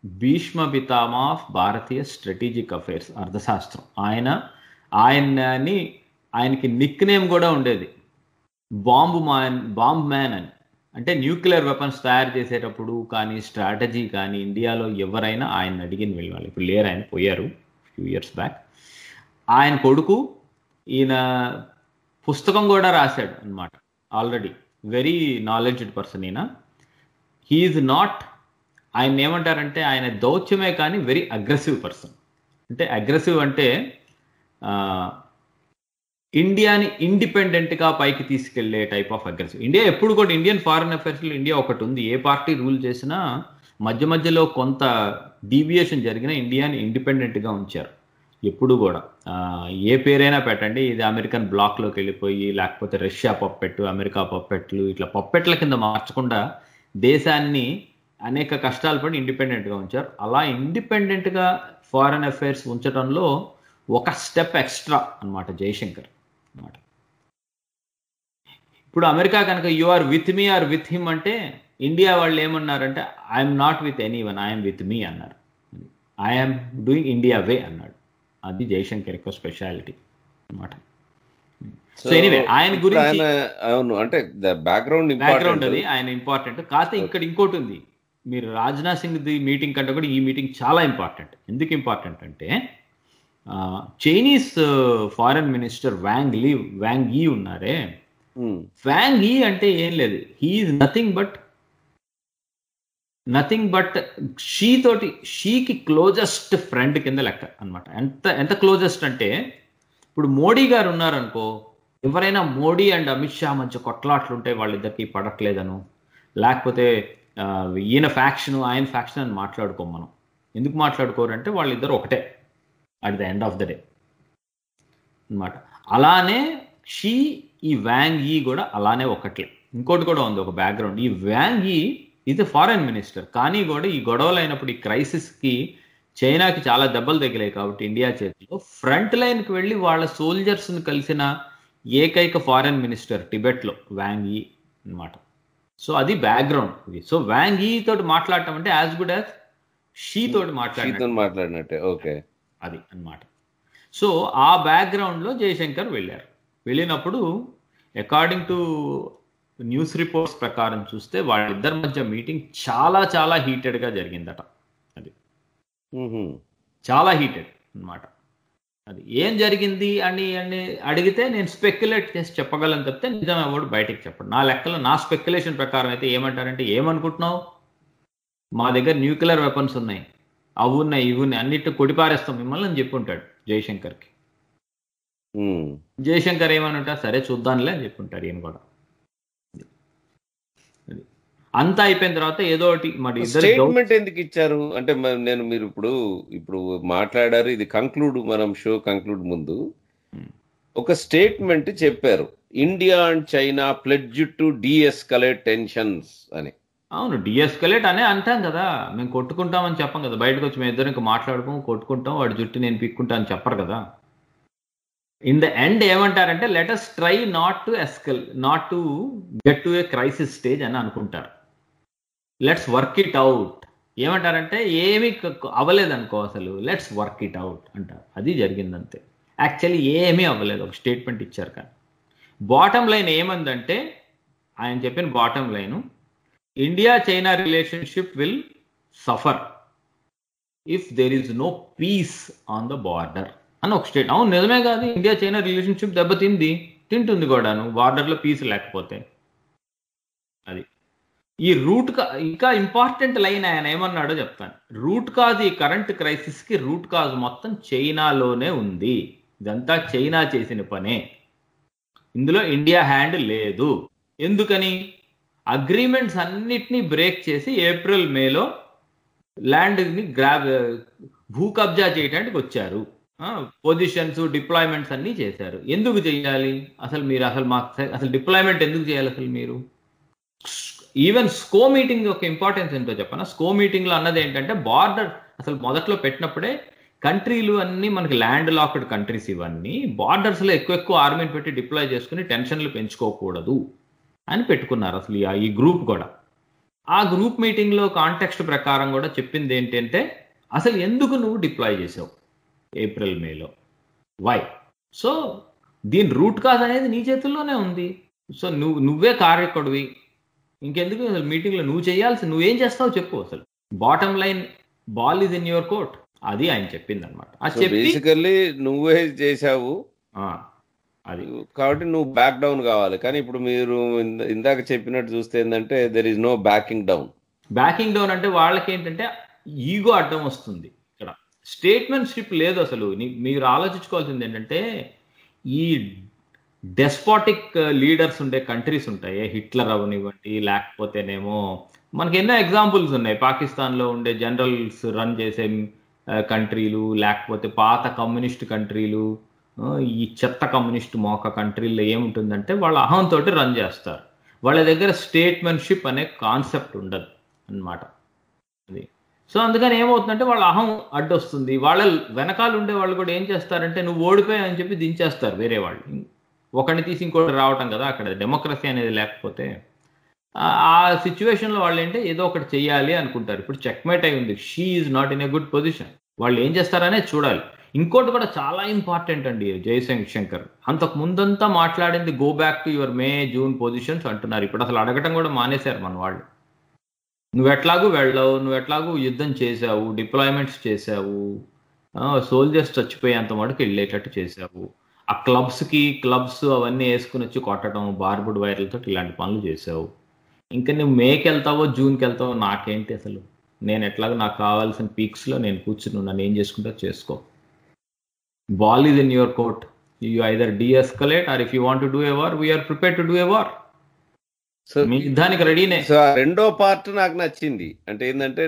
భీష్మ పితామ ఆఫ్ భారతీయ స్ట్రాటజిక్ అఫైర్స్ అర్థశాస్త్రం ఆయన ఆయన్ని ఆయనకి నిక్ నేమ్ కూడా ఉండేది బాంబు మ్యాన్ బాంబ్ మ్యాన్ అని అంటే న్యూక్లియర్ వెపన్స్ తయారు చేసేటప్పుడు కానీ స్ట్రాటజీ కానీ ఇండియాలో ఎవరైనా ఆయన అడిగిన వెళ్ళాలి ఇప్పుడు లేరు ఆయన పోయారు ఫ్యూ ఇయర్స్ బ్యాక్ ఆయన కొడుకు ఈయన పుస్తకం కూడా రాశాడు అనమాట ఆల్రెడీ వెరీ నాలెడ్జ్డ్ పర్సన్ ఈయన హీఈస్ నాట్ ఆయన ఏమంటారంటే ఆయన దౌత్యమే కానీ వెరీ అగ్రెసివ్ పర్సన్ అంటే అగ్రెసివ్ అంటే ఆ, ఇండియాని ఇండిపెండెంట్గా పైకి తీసుకెళ్లే టైప్ ఆఫ్ అగ్రెసివ్ ఇండియా ఎప్పుడు కూడా ఇండియన్ ఫారిన్ అఫైర్స్లో ఇండియా ఒకటి ఉంది ఏ పార్టీ రూల్ చేసినా మధ్య మధ్యలో కొంత డీవియేషన్ జరిగిన ఇండియాని ఇండిపెండెంట్గా ఉంచారు ఎప్పుడు కూడా ఆ, ఏ పేరైనా పెట్టండి ఇది అమెరికన్ బ్లాక్లోకి వెళ్ళిపోయి లేకపోతే రష్యా పప్పెట్టు అమెరికా పప్పెట్లు ఇట్లా పప్పెట్ల కింద మార్చకుండా దేశాన్ని అనేక కష్టాలు పడి ఇండిపెండెంట్గా ఉంచారు అలా ఇండిపెండెంట్గా ఫారెన్ అఫైర్స్ ఉంచడంలో ఒక స్టెప్ ఎక్స్ట్రా అన్నమాట జయశంకర్ అన్నమాట ఇప్పుడు అమెరికా కనుక you are with me are with him అంటే ఇండియా వాళ్ళు ఏమన్నారంటే I'm not with anyone I'm with me అన్నారు ఐఎమ్ డూయింగ్ ఇండియా వే అన్నాడు అది జయశంకర్ యొక్క స్పెషాలిటీ అన్నమాట సో ఎనీవే ఆయన ఇప్పుడు గురించి ఆయన అవును అంటే బ్యాక్గ్రౌండ్ బ్యాక్గ్రౌండ్ అది ఆయన ఇంపార్టెంట్ కాకపోతే ఇక్కడ ఇంకోటి ఉంది మీరు రాజ్నాథ్ సింగ్ ది మీటింగ్ కంటే కూడా ఈ మీటింగ్ చాలా ఇంపార్టెంట్ ఎందుకు ఇంపార్టెంట్ అంటే Chinese foreign minister Wang Yi Wang ఈ ఉన్నారే వ్యాంగ్ ఈ అంటే ఏం లేదు he is nothing but nothing but Xi తోటి షీకి క్లోజెస్ట్ ఫ్రెండ్ కింద లెక్క అన్నమాట ఎంత ఎంత క్లోజెస్ట్ అంటే ఇప్పుడు మోడీ గారు ఉన్నారనుకో ఎవరైనా మోడీ అండ్ అమిత్ షా మధ్య కొట్లాట్లు ఉంటే వాళ్ళిద్దరికి పడట్లేదను లేకపోతే ఆ, ఈయన ఫ్యాక్షన్ ఆయన ఫ్యాక్షన్ అని మాట్లాడుకోం మనం ఎందుకు మాట్లాడుకోరు అంటే వాళ్ళిద్దరు ఒకటే at the end of the day అన్నమాట అలానే షీ ఈ వ్యాంగ్ ఈ కూడా అలానే ఒకట్లే ఇంకోటి కూడా ఉంది ఒక బ్యాక్గ్రౌండ్ ఈ వ్యాంగ్ ఈ ఇది ఫారెన్ మినిస్టర్ కానీ కూడా ఈ గొడవలు అయినప్పుడు ఈ క్రైసిస్కి చైనాకి చాలా దెబ్బలు తగిలాయి కాబట్టి ఇండియా చేతిలో ఫ్రంట్ లైన్కి వెళ్ళి వాళ్ళ సోల్జర్స్ని కలిసిన ఏకైక ఫారెన్ మినిస్టర్ టిబెట్లో వ్యాంగ్ ఈ అనమాట సో అది బ్యాక్గ్రౌండ్ ఇది సో వ్యాంగ్ ఈ తోటి మాట్లాడటం అంటే యాజ్ గుడ్ యాజ్ షీ తోటి మాట్లాడినట్టు మాట్లాడినట్టే ఓకే అది అన్నమాట సో ఆ బ్యాక్గ్రౌండ్లో జయశంకర్ వెళ్ళారు వెళ్ళినప్పుడు అకార్డింగ్ టు న్యూస్ రిపోర్ట్స్ ప్రకారం చూస్తే వాళ్ళిద్దరి మధ్య మీటింగ్ చాలా చాలా హీటెడ్గా జరిగిందట అది చాలా హీటెడ్ అన్నమాట అది ఏం జరిగింది అని అని అడిగితే నేను స్పెక్యులేట్ చేసి చెప్పగలను తప్పితే నిజం ఎవడు బయటికి చెప్పడు నా లెక్కలో నా స్పెక్యులేషన్ ప్రకారం అయితే ఏమంటారంటే ఏమనుకుంటున్నావు మా దగ్గర న్యూక్లియర్ వెపన్స్ ఉన్నాయి అవి ఉన్నాయి ఇవి ఉన్నాయి అన్నిటి కొడిపారేస్తాం మిమ్మల్ని అని చెప్పి ఉంటాడు జయశంకర్కి జయశంకర్ ఏమని ఉంటా సరే చూద్దాంలే అని చెప్పుంటాడు ఈయన కూడా అది. అంతా అయిపోయిన తర్వాత ఏదో ఒకటి మరి ఇద్దరు స్టేట్మెంట్ ఎందుకు ఇచ్చారు అంటే మరి నేను మీరు ఇప్పుడు ఇప్పుడు మాట్లాడారు ఇది కంక్లూడ్ మనం షో కంక్లూడ్ ముందు ఒక స్టేట్మెంట్ చెప్పారు India and China pledge to deescalate tensions అని అవును డిఎస్కలేట్ అనే అంటాం కదా మేము కొట్టుకుంటామని చెప్పం కదా బయటకు వచ్చి మేము ఇద్దరు ఇంకా మాట్లాడుకోం కొట్టుకుంటాం వాడి జుట్టు నేను పిక్కుంటా అని చెప్పరు కదా ఇన్ ద ఎండ్ ఏమంటారంటే let us try not to escalate not to get to a crisis stage అని అనుకుంటారు లెట్స్ వర్క్ ఇట్ అవుట్ ఏమంటారంటే ఏమీ అవ్వలేదు అనుకో అసలు లెట్స్ వర్క్ ఇట్ అవుట్ అంటారు అది జరిగిందంతే యాక్చువల్లీ ఏమీ అవ్వలేదు ఒక స్టేట్మెంట్ ఇచ్చారు కానీ బాటమ్ లైన్ ఏమందంటే ఆయన చెప్పిన bottom line India China relationship will suffer if there is no peace on the border అని ఒక స్టేట్ అవును నిజమే కాదు ఇండియా చైనా రిలేషన్షిప్ దెబ్బతింది తింటుంది కూడాను బార్డర్లో పీస్ లేకపోతే అది ఈ రూట్ కా ఇంకా ఇంపార్టెంట్ లైన్ ఆయన ఏమన్నాడో చెప్తాను రూట్ కాజ్ ఈ కరెంట్ క్రైసిస్ కి రూట్ కాజ్ మొత్తం చైనాలోనే ఉంది ఇదంతా చైనా చేసిన పనే ఇందులో ఇండియా హ్యాండ్ లేదు ఎందుకని అగ్రిమెంట్స్ అన్నిటినీ బ్రేక్ చేసి ఏప్రిల్ మేలో ల్యాండ్ని గ్రాబ్ భూ కబ్జా చేయడానికి వచ్చారు పొజిషన్స్ డిప్లాయ్మెంట్స్ అన్నీ చేశారు ఎందుకు చేయాలి అసలు మీరు అసలు మాకు అసలు డిప్లాయ్మెంట్ ఎందుకు చేయాలి అసలు మీరు ఈవెన్ స్కో మీటింగ్ యొక్క ఇంపార్టెన్స్ ఏంటో చెప్పనా స్కో మీటింగ్లో అన్నది ఏంటంటే బార్డర్ అసలు మొదట్లో పెట్టినప్పుడే కంట్రీలు అన్నీ మనకి ల్యాండ్ లాక్డ్ కంట్రీస్ ఇవన్నీ బార్డర్స్లో ఎక్కువ ఎక్కువ ఆర్మీని పెట్టి డిప్లాయ్ చేసుకుని టెన్షన్లు పెంచుకోకూడదు అని పెట్టుకున్నారు అసలు ఈ- ఈ గ్రూప్ కూడా ఆ గ్రూప్ మీటింగ్లో కాంటెక్స్ట్ ప్రకారం కూడా చెప్పింది ఏంటంటే అసలు ఎందుకు నువ్వు డిప్లాయ్ చేసావు ఏప్రిల్ మేలో వై సో దీని రూట్ కాజ్ అనేది నీ చేతుల్లోనే ఉంది సో నువ్వు నువ్వే కార్యకుడివి ఇంకెందుకు అసలు మీటింగ్లో నువ్వు చేయాల్సి నువ్వేం చేస్తావు చెప్పు అసలు bottom line ball is in your court అది ఆయన చెప్పింది అనమాట అది చెప్పి బేసికల్లీ నువ్వే చేశావు ఆ, అది కాబట్టి నువ్వు బ్యాక్ డౌన్ కావాలి కానీ ఇప్పుడు మీరు ఇంద- ఇందాక చెప్పినట్టు చూస్తే ఏంటంటే there is no backing down backing down అంటే వాళ్ళకి ఏంటంటే ఈగో అడ్డం వస్తుంది ఇక్కడ స్టేట్మెంట్షిప్ లేదు అసలు నీ- మీరు ఆలోచించుకోవాల్సింది ఏంటంటే ఈ డెస్పాటిక్ లీడర్స్ ఉండే కంట్రీస్ ఉంటాయి హిట్లర్ అవనివ్వండి లేకపోతేనేమో మనకి ఎన్నో ఎగ్జాంపుల్స్ ఉన్నాయి పాకిస్తాన్లో ఉండే జనరల్స్ రన్ చేసే కంట్రీలు లేకపోతే పాత కమ్యూనిస్ట్ కంట్రీలు ఆ, ఈ చెత్త కమ్యూనిస్ట్ మోక కంట్రీల్లో ఏముంటుందంటే వాళ్ళ అహంతో రన్ చేస్తారు వాళ్ళ దగ్గర స్టేట్మెంట్షిప్ అనే కాన్సెప్ట్ ఉండదు అన్నమాట అది సో అందుకని ఏమవుతుందంటే వాళ్ళ అహం అడ్డొస్తుంది వాళ్ళ వెనకాల ఉండే వాళ్ళు కూడా ఏం చేస్తారంటే నువ్వు ఓడిపోయావు అని చెప్పి దించేస్తారు వేరే వాళ్ళు ఒకరిని తీసి ఇంకోటి రావటం కదా అక్కడ డెమోక్రసీ అనేది లేకపోతే ఆ- ఆ సిచ్యువేషన్లో వాళ్ళు ఏంటంటే ఏదో ఒకటి చెయ్యాలి అనుకుంటారు ఇప్పుడు చెక్మేట్ అయి ఉంది Xi is not in a good position వాళ్ళు ఏం చేస్తారనే చూడాలి ఇంకోటి కూడా చాలా ఇంపార్టెంట్ అండి జయశంకర్ అంతకు ముందంతా మాట్లాడింది go back to your May June positions అంటున్నారు ఇప్పుడు అసలు అడగటం కూడా మానేశారు మన వాళ్ళు నువ్వు ఎట్లాగూ వెళ్ళావు నువ్వు ఎట్లాగూ యుద్ధం చేసావు డిప్లాయ్మెంట్స్ చేసావు సోల్జర్స్ చచ్చిపోయేంత మటుకు వెళ్ళేటట్టు చేసావు ఆ క్లబ్స్కి క్లబ్స్ అవన్నీ వేసుకుని వచ్చి కొట్టడం బార్బుడ్ వైర్లతో ఇలాంటి పనులు చేసావు ఇంకా నువ్వు మేకి వెళ్తావో జూన్కి వెళ్తావో నాకేంటి అసలు నేను ఎట్లాగో నాకు కావాల్సిన పీక్స్లో నేను కూర్చుని నన్ను ఏం చేసుకుంటా చేసుకో ball is in your court you either deescalate or if you want do a war we're prepare to do a war so మీ యుద్ధానికి రెడీనే సో ఆ రెండో పార్ట్ నాకు నచ్చింది అంటే ఏంటంటే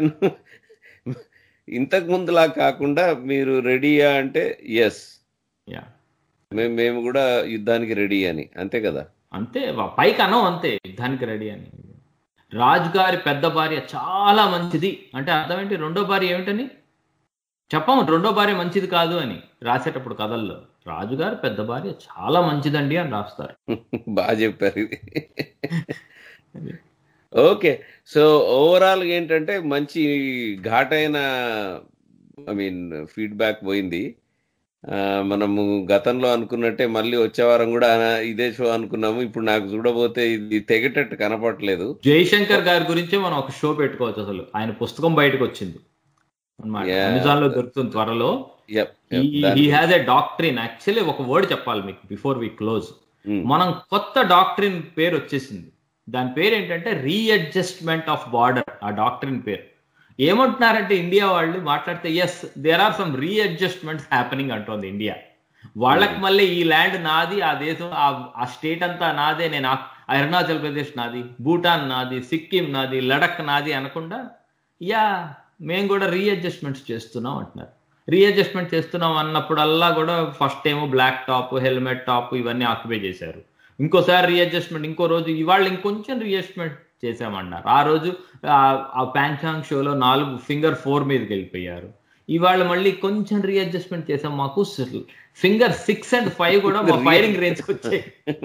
ఇంతకు ముందులా కాకుండా మీరు రెడీయా అంటే ఎస్ యా మేము మేము కూడా యుద్ధానికి రెడీ అని అంతే కదా అంతే వా- పైకి అనం అంతే యుద్ధానికి రెడీ అని రాజు గారి పెద్ద భార్య చాలా మంచిది అంటే అర్థం ఏంటి రెండో భార్య ఏమిటని చెప్పము రెండో భార్య మంచిది కాదు అని రాసేటప్పుడు కథల్లో రాజుగారి పెద్ద భార్య చాలా మంచిదండి అని రాస్తారు బాగా చెప్పారు ఇది ఓకే సో ఓవరాల్ ఏంటంటే మంచి ఘాటైన ఐ మీన్ ఫీడ్బ్యాక్ పోయింది ఆ, మనము గతంలో అనుకున్నట్టే మళ్ళీ వచ్చే వారం కూడా ఆ- ఇదే షో అనుకున్నాము ఇప్పుడు నాకు చూడబోతే ఇది తెగేటట్టు కనపడట్లేదు జయశంకర్ గారి గురించే మనం ఒక షో పెట్టుకోవచ్చు అసలు ఆయన పుస్తకం బయటకు వచ్చింది అన్నమాట Yeah. అమెజాన్ లో దొరుకుతుంది త్వరలో Yep, yep, దాని- he has a doctrine actually ఒక వర్డ్ చెప్పాలి మీకు బిఫోర్ వి క్లోజ్ మనం కొత్త డాక్టరీన్ పేరు వచ్చేసింది దాని పేరు ఏంటంటే రీఅడ్జస్ట్మెంట్ ఆఫ్ బార్డర్ ఆ డాక్టరీన్ పేరు ఏమంటున్నారంటే ఇండియా వాళ్ళు మాట్లాడితే yes there are some readjustments happening అంటోంది ఇండియా వాళ్ళకి మళ్ళీ ఈ ల్యాండ్ నాది ఆ దేశం ఆ- ఆ స్టేట్ అంతా నాదే నేను ఆ- అరుణాచల్ ప్రదేశ్ నాది భూటాన్ నాది సిక్కిం నాది లడక్ నాది అనకుండా యా మేము కూడా రీఅడ్జస్ట్మెంట్స్ చేస్తున్నాం అంటున్నారు రీఅడ్జస్ట్మెంట్ చేస్తున్నాం అన్నప్పుడల్లా కూడా ఫస్ట్ ఏమో బ్లాక్ టాప్ హెల్మెట్ టాప్ ఇవన్నీ ఆక్యుపై చేశారు ఇంకోసారి రీఅడ్జస్ట్మెంట్ ఇంకో రోజు ఇవాళ ఇంకొంచెం రీఅడ్జస్ట్మెంట్ చేసామన్నారు ఆ రోజు ఆ- ఆ ప్యాంచాంగ్ షోలో నాలుగు ఫింగర్ ఫోర్ మీదకి వెళ్ళిపోయారు ఇవాళ మళ్ళీ కొంచెం రీఅడ్జస్ట్మెంట్ చేసాం మాకు ఫింగర్ సిక్స్ అండ్ ఫైవ్ కూడా మా ఫైరింగ్ రేంజ్ వచ్చాయి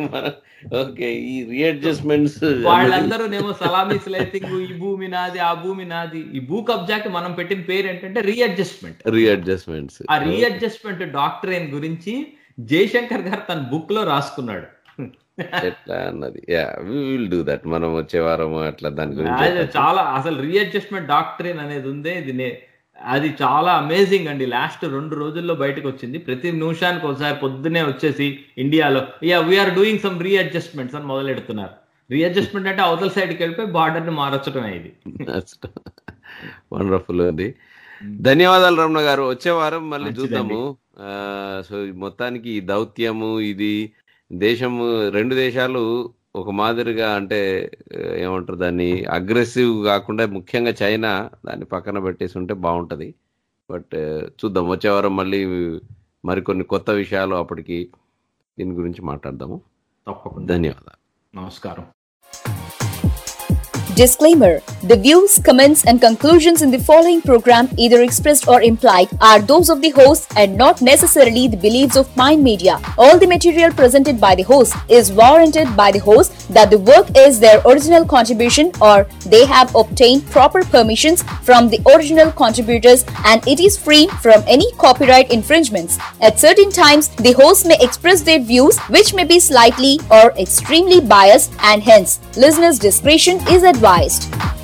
ఓకే ఈ రీఅడ్జస్ట్మెంట్స్ వాళ్ళందరూ నేమో సలామీ స్లైసింగ్ ఈ భూమి నాది ఆ భూమి నాది ఈ భూ కబ్జాకి మనం పెట్టిన పేరు ఏంటంటే రీఅడ్జస్ట్మెంట్ రీఅడ్జస్ట్మెంట్స్ ఆ రీఅడ్జస్ట్మెంట్ డాక్టరేన్ గురించి జయశంకర్ గారు తన బుక్ లో రాసుకున్నాడు ఎట్లా అన్నది యా విల్ డూ దట్ మనం వచ్చే వారం అట్లా దాని అది గురించి చాలా అసలు రీఅడ్జస్ట్మెంట్ డాక్టరేన్ అనేది ఉందే ఇది నే- అది చాలా అమేజింగ్ అండి లాస్ట్ రెండు రోజుల్లో బయటకు వచ్చింది ప్రతి నిమిషానికి ఒకసారి పొద్దునే వచ్చేసి ఇండియాలో yeah we're doing some readjustments అని మొదలెడుతున్నారు రీఅడ్జస్ట్మెంట్ అంటే అవతల సైడ్కి వెళ్ళిపోయి బార్డర్ ని మార్చడమే ఇది వండర్ఫుల్ ఉంది ధన్యవాదాలు రమణ గారు వచ్చే వారం మళ్ళీ మంచిదండి. చూద్దాము ఆ, సో ఈ మొత్తానికి ఈ దౌత్యము ఇది దేశము రెండు దేశాలు ఒక మాదిరిగా అంటే ఆ, ఏమంటారు దాన్ని అగ్రెసివ్ కాకుండా ముఖ్యంగా చైనా దాన్ని పక్కన పెట్టేసి ఉంటే బాగుంటది బట్ చూద్దాం వచ్చే వారం మళ్ళీ మరికొన్ని కొత్త విషయాలు అప్పటికి దీని గురించి మాట్లాడదాము తప్పకుండా ధన్యవాదాలు నమస్కారం Disclaimer The views, comments, and conclusions in the following program, either expressed or implied, are those of the host and not necessarily the beliefs of Mind Media. All the material presented by the host is warranted by the host that the work is their original contribution or they have obtained proper permissions from the original contributors and it is free from any copyright infringements. At certain times, the host may express their views which may be slightly or extremely biased and hence listeners' discretion is advised.